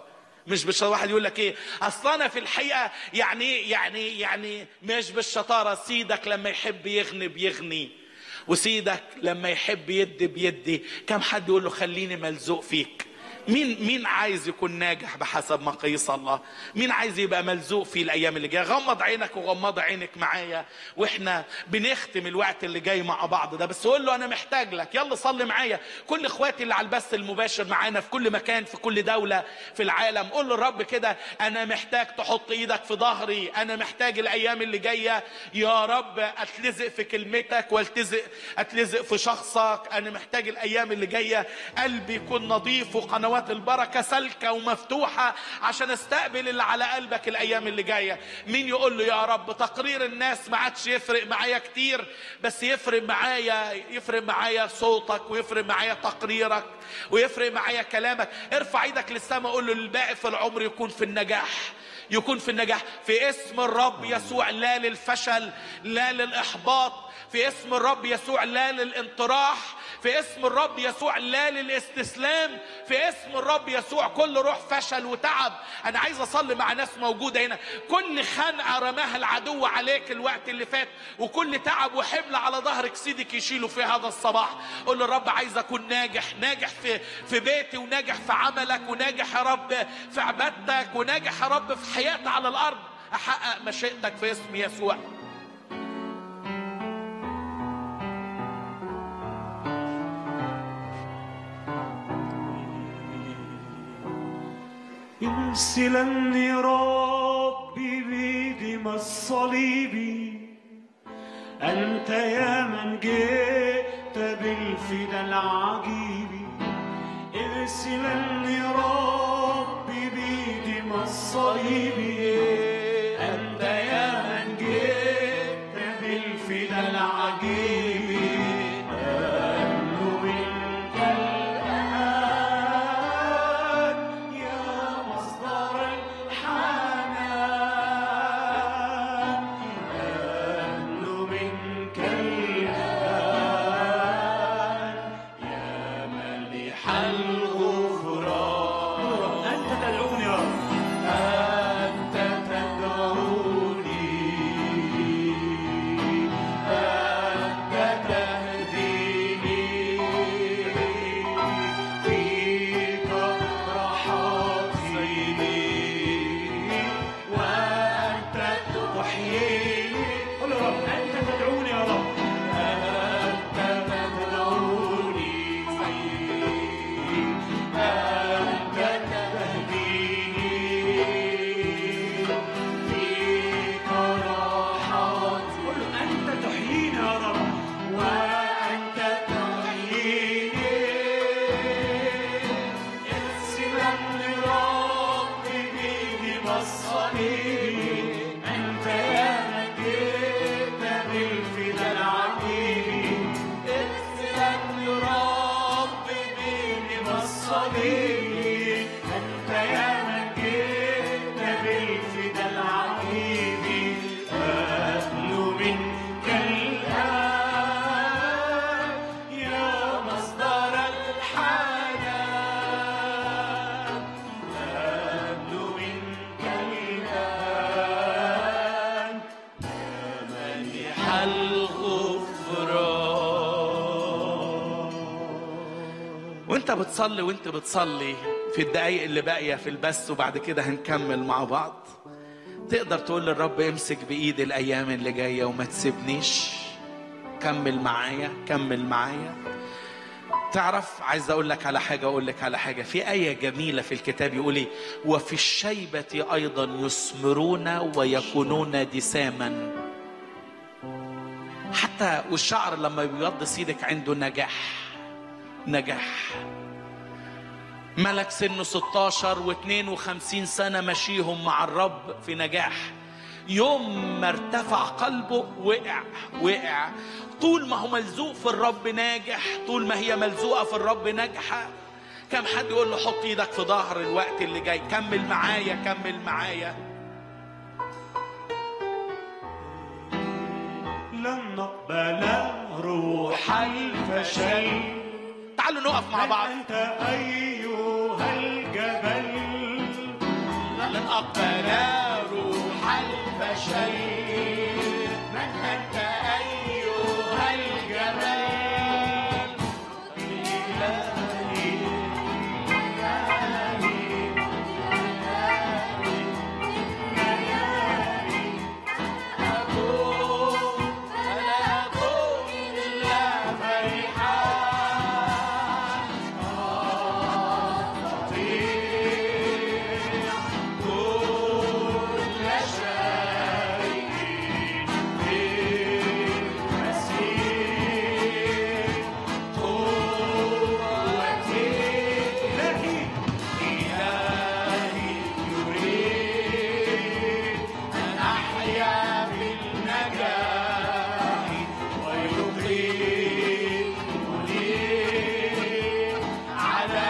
مش بالشطاره واحد يقول لك ايه اصل انا في الحقيقه يعني يعني يعني مش بالشطاره سيدك لما يحب يغني بيغني وسيدك لما يحب يدي بيدي كم حد يقول له خليني ملزوق فيك مين مين عايز يكون ناجح بحسب مقاييس الله مين عايز يبقى ملزوق في الايام اللي جايه غمض عينك وغمض عينك معايا واحنا بنختم الوقت اللي جاي مع بعض ده بس قول له انا محتاج لك يلا صلي معايا كل اخواتي اللي على البث المباشر معانا في كل مكان في كل دوله في العالم قول له الرب كده انا محتاج تحط ايدك في ظهري انا محتاج الايام اللي جايه يا رب اتلزق في كلمتك والتزق اتلزق في شخصك انا محتاج الايام اللي جايه قلبي يكون نظيف وقنوات البركه سالكه ومفتوحه عشان استقبل اللي على قلبك الايام اللي جايه مين يقول له يا رب تقرير الناس ما عادش يفرق معايا كتير بس يفرق معايا يفرق معايا صوتك ويفرق معايا تقريرك ويفرق معايا كلامك ارفع ايدك للسماء قول له الباقي في العمر يكون في النجاح يكون في النجاح في اسم الرب يسوع لا للفشل لا للاحباط في اسم الرب يسوع لا للانطراح في اسم الرب يسوع لا للاستسلام في اسم الرب يسوع كل روح فشل وتعب انا عايز اصلي مع ناس موجوده هنا كل خنقه رماها العدو عليك الوقت اللي فات وكل تعب وحمل على ظهرك سيدك يشيله في هذا الصباح قول له الرب عايز اكون ناجح ناجح في في بيتي وناجح في عملك وناجح يا رب في عبادتك وناجح يا رب في حياتي على الارض احقق مشيئتك في اسم يسوع ارسلني ربي بيدم الصليب أنت يا من جئت بالفدا العجيب ارسلني ربي بيدم الصليب أنت يا من جئت بالفدا العجيب أمل منك الآن يا مصدر الحنان أمل منك الآن يا مليح الغفران أنت تدعوني يا رب أنت تدعوني أنت تهديني فيك راحتي وأنت تحييني قل يا رب أنت تدعوني يا رب أنت تدعوني أنت تهديني فيك راحتي قل له أنت تحييني يا رب وأنت تحييني ارسلا لربي بيدي الصليب أنت يا من جئت بالفدا العجيب ارسلا لربي بيدي الصليب أنت يا من جئت بالفدا العجيب أهل منك الآن يا مصدر الحنان أهل منك الآن يا منيح الغفران وانت بتصلي وانت بتصلي في الدقايق اللي باقيه في البث وبعد كده هنكمل مع بعض تقدر تقول للرب امسك بايدي الايام اللي جايه وما تسيبنيش كمل معايا كمل معايا تعرف عايز اقول لك على حاجه اقول لك على حاجه في ايه جميله في الكتاب يقول ايه وفي الشيبه ايضا يثمرون ويكونون دساما حتى والشعر لما بيبيض سيدك عنده نجاح نجاح ملك سنه 16 و52 سنة مشيهم مع الرب في نجاح يوم ما ارتفع قلبه وقع وقع طول ما هو ملزوق في الرب ناجح طول ما هي ملزوقة في الرب ناجحة كم حد يقول له حط ايدك في ظهر الوقت اللي جاي كمل معايا كمل معايا لن نقبل روح الفشل تعالوا نقف مع بل بعض أنت أيها الجبل اعلن اقبل روح البشر من انت ايها الجمال إلهي أكون فلا أكون إلا فرحان أستطيع كل شيء بالمسيح قوتي إلهي إلهي يريد أن أحيا بالنجاح ويقيمني على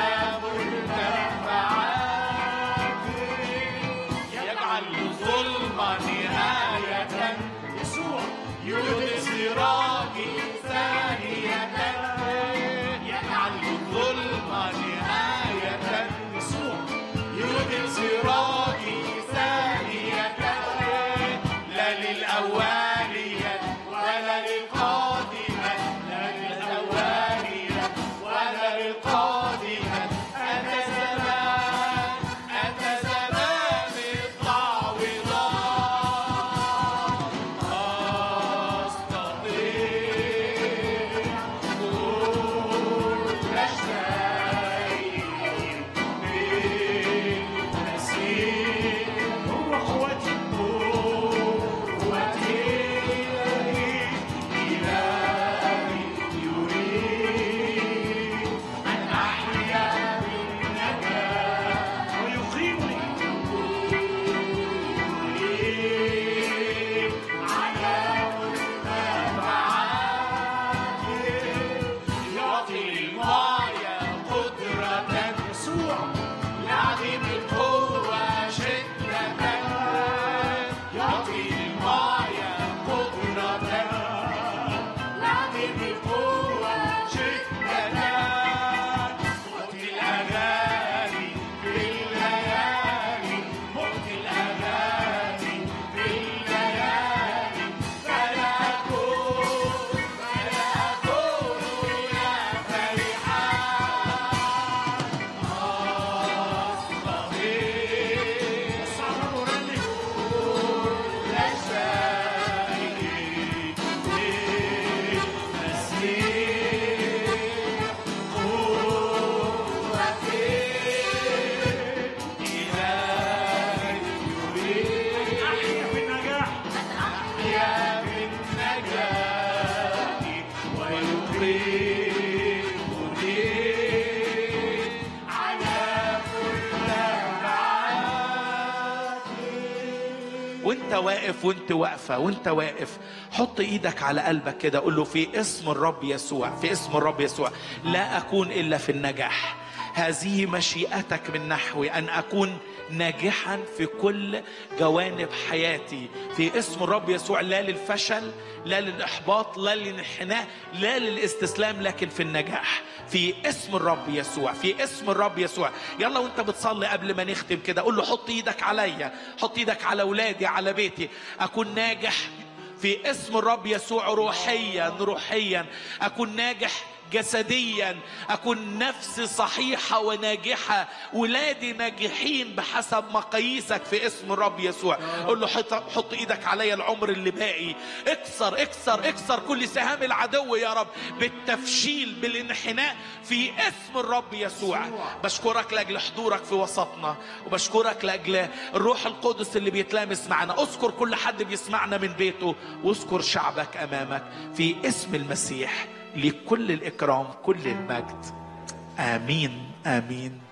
مرتفعات يجعل ظلما نهاية يسوع يولد سراجي ثانية يجعل ظلما نهاية يسوع يولد سراجي ثانية لا للأولية ولا للقادمة لا للأولية ولا للقادمة أتى زمان أتى زمان التعويضات أستطيع كل شيء بالمسيح هو قوتي قوتي إلهي يريد أن أحيا بالنجاة ويقيمني يريد على مرتفعات يعطي المعيا قدرة يسوع لعظيم القوة شدة يعطي المعيا قدرة لعظيم القوة شدة مؤتي الأغاني بالليالي مؤتي الأغاني بالليالي فلا أكون فلا أكون يا فرحان أحيا في النجاح يا بالنجاة ويقيمني على مرتفعات وانت واقف وانت واقفة وانت واقف حط ايدك على قلبك كده قول له في اسم الرب يسوع في اسم الرب يسوع لا اكون الا في النجاح هذه مشيئتك من نحوي ان اكون ناجحا في كل جوانب حياتي في اسم الرب يسوع لا للفشل لا للاحباط لا للانحناء لا للاستسلام لكن في النجاح في اسم الرب يسوع في اسم الرب يسوع يلا وانت بتصلي قبل ما نختم كده قول له حط ايدك عليا حط ايدك على اولادي على بيتي اكون ناجح في اسم الرب يسوع روحيا روحيا اكون ناجح جسديا اكون نفسي صحيحه وناجحه ولادي ناجحين بحسب مقاييسك في اسم الرب يسوع قول له حط, حط ايدك عليا العمر اللي باقي اكسر اكسر اكسر كل سهام العدو يا رب بالتفشيل بالانحناء في اسم الرب يسوع بشكرك لاجل حضورك في وسطنا وبشكرك لاجل الروح القدس اللي بيتلامس معنا اذكر كل حد بيسمعنا من بيته واذكر شعبك امامك في اسم المسيح لكل الاكرام كل المجد امين امين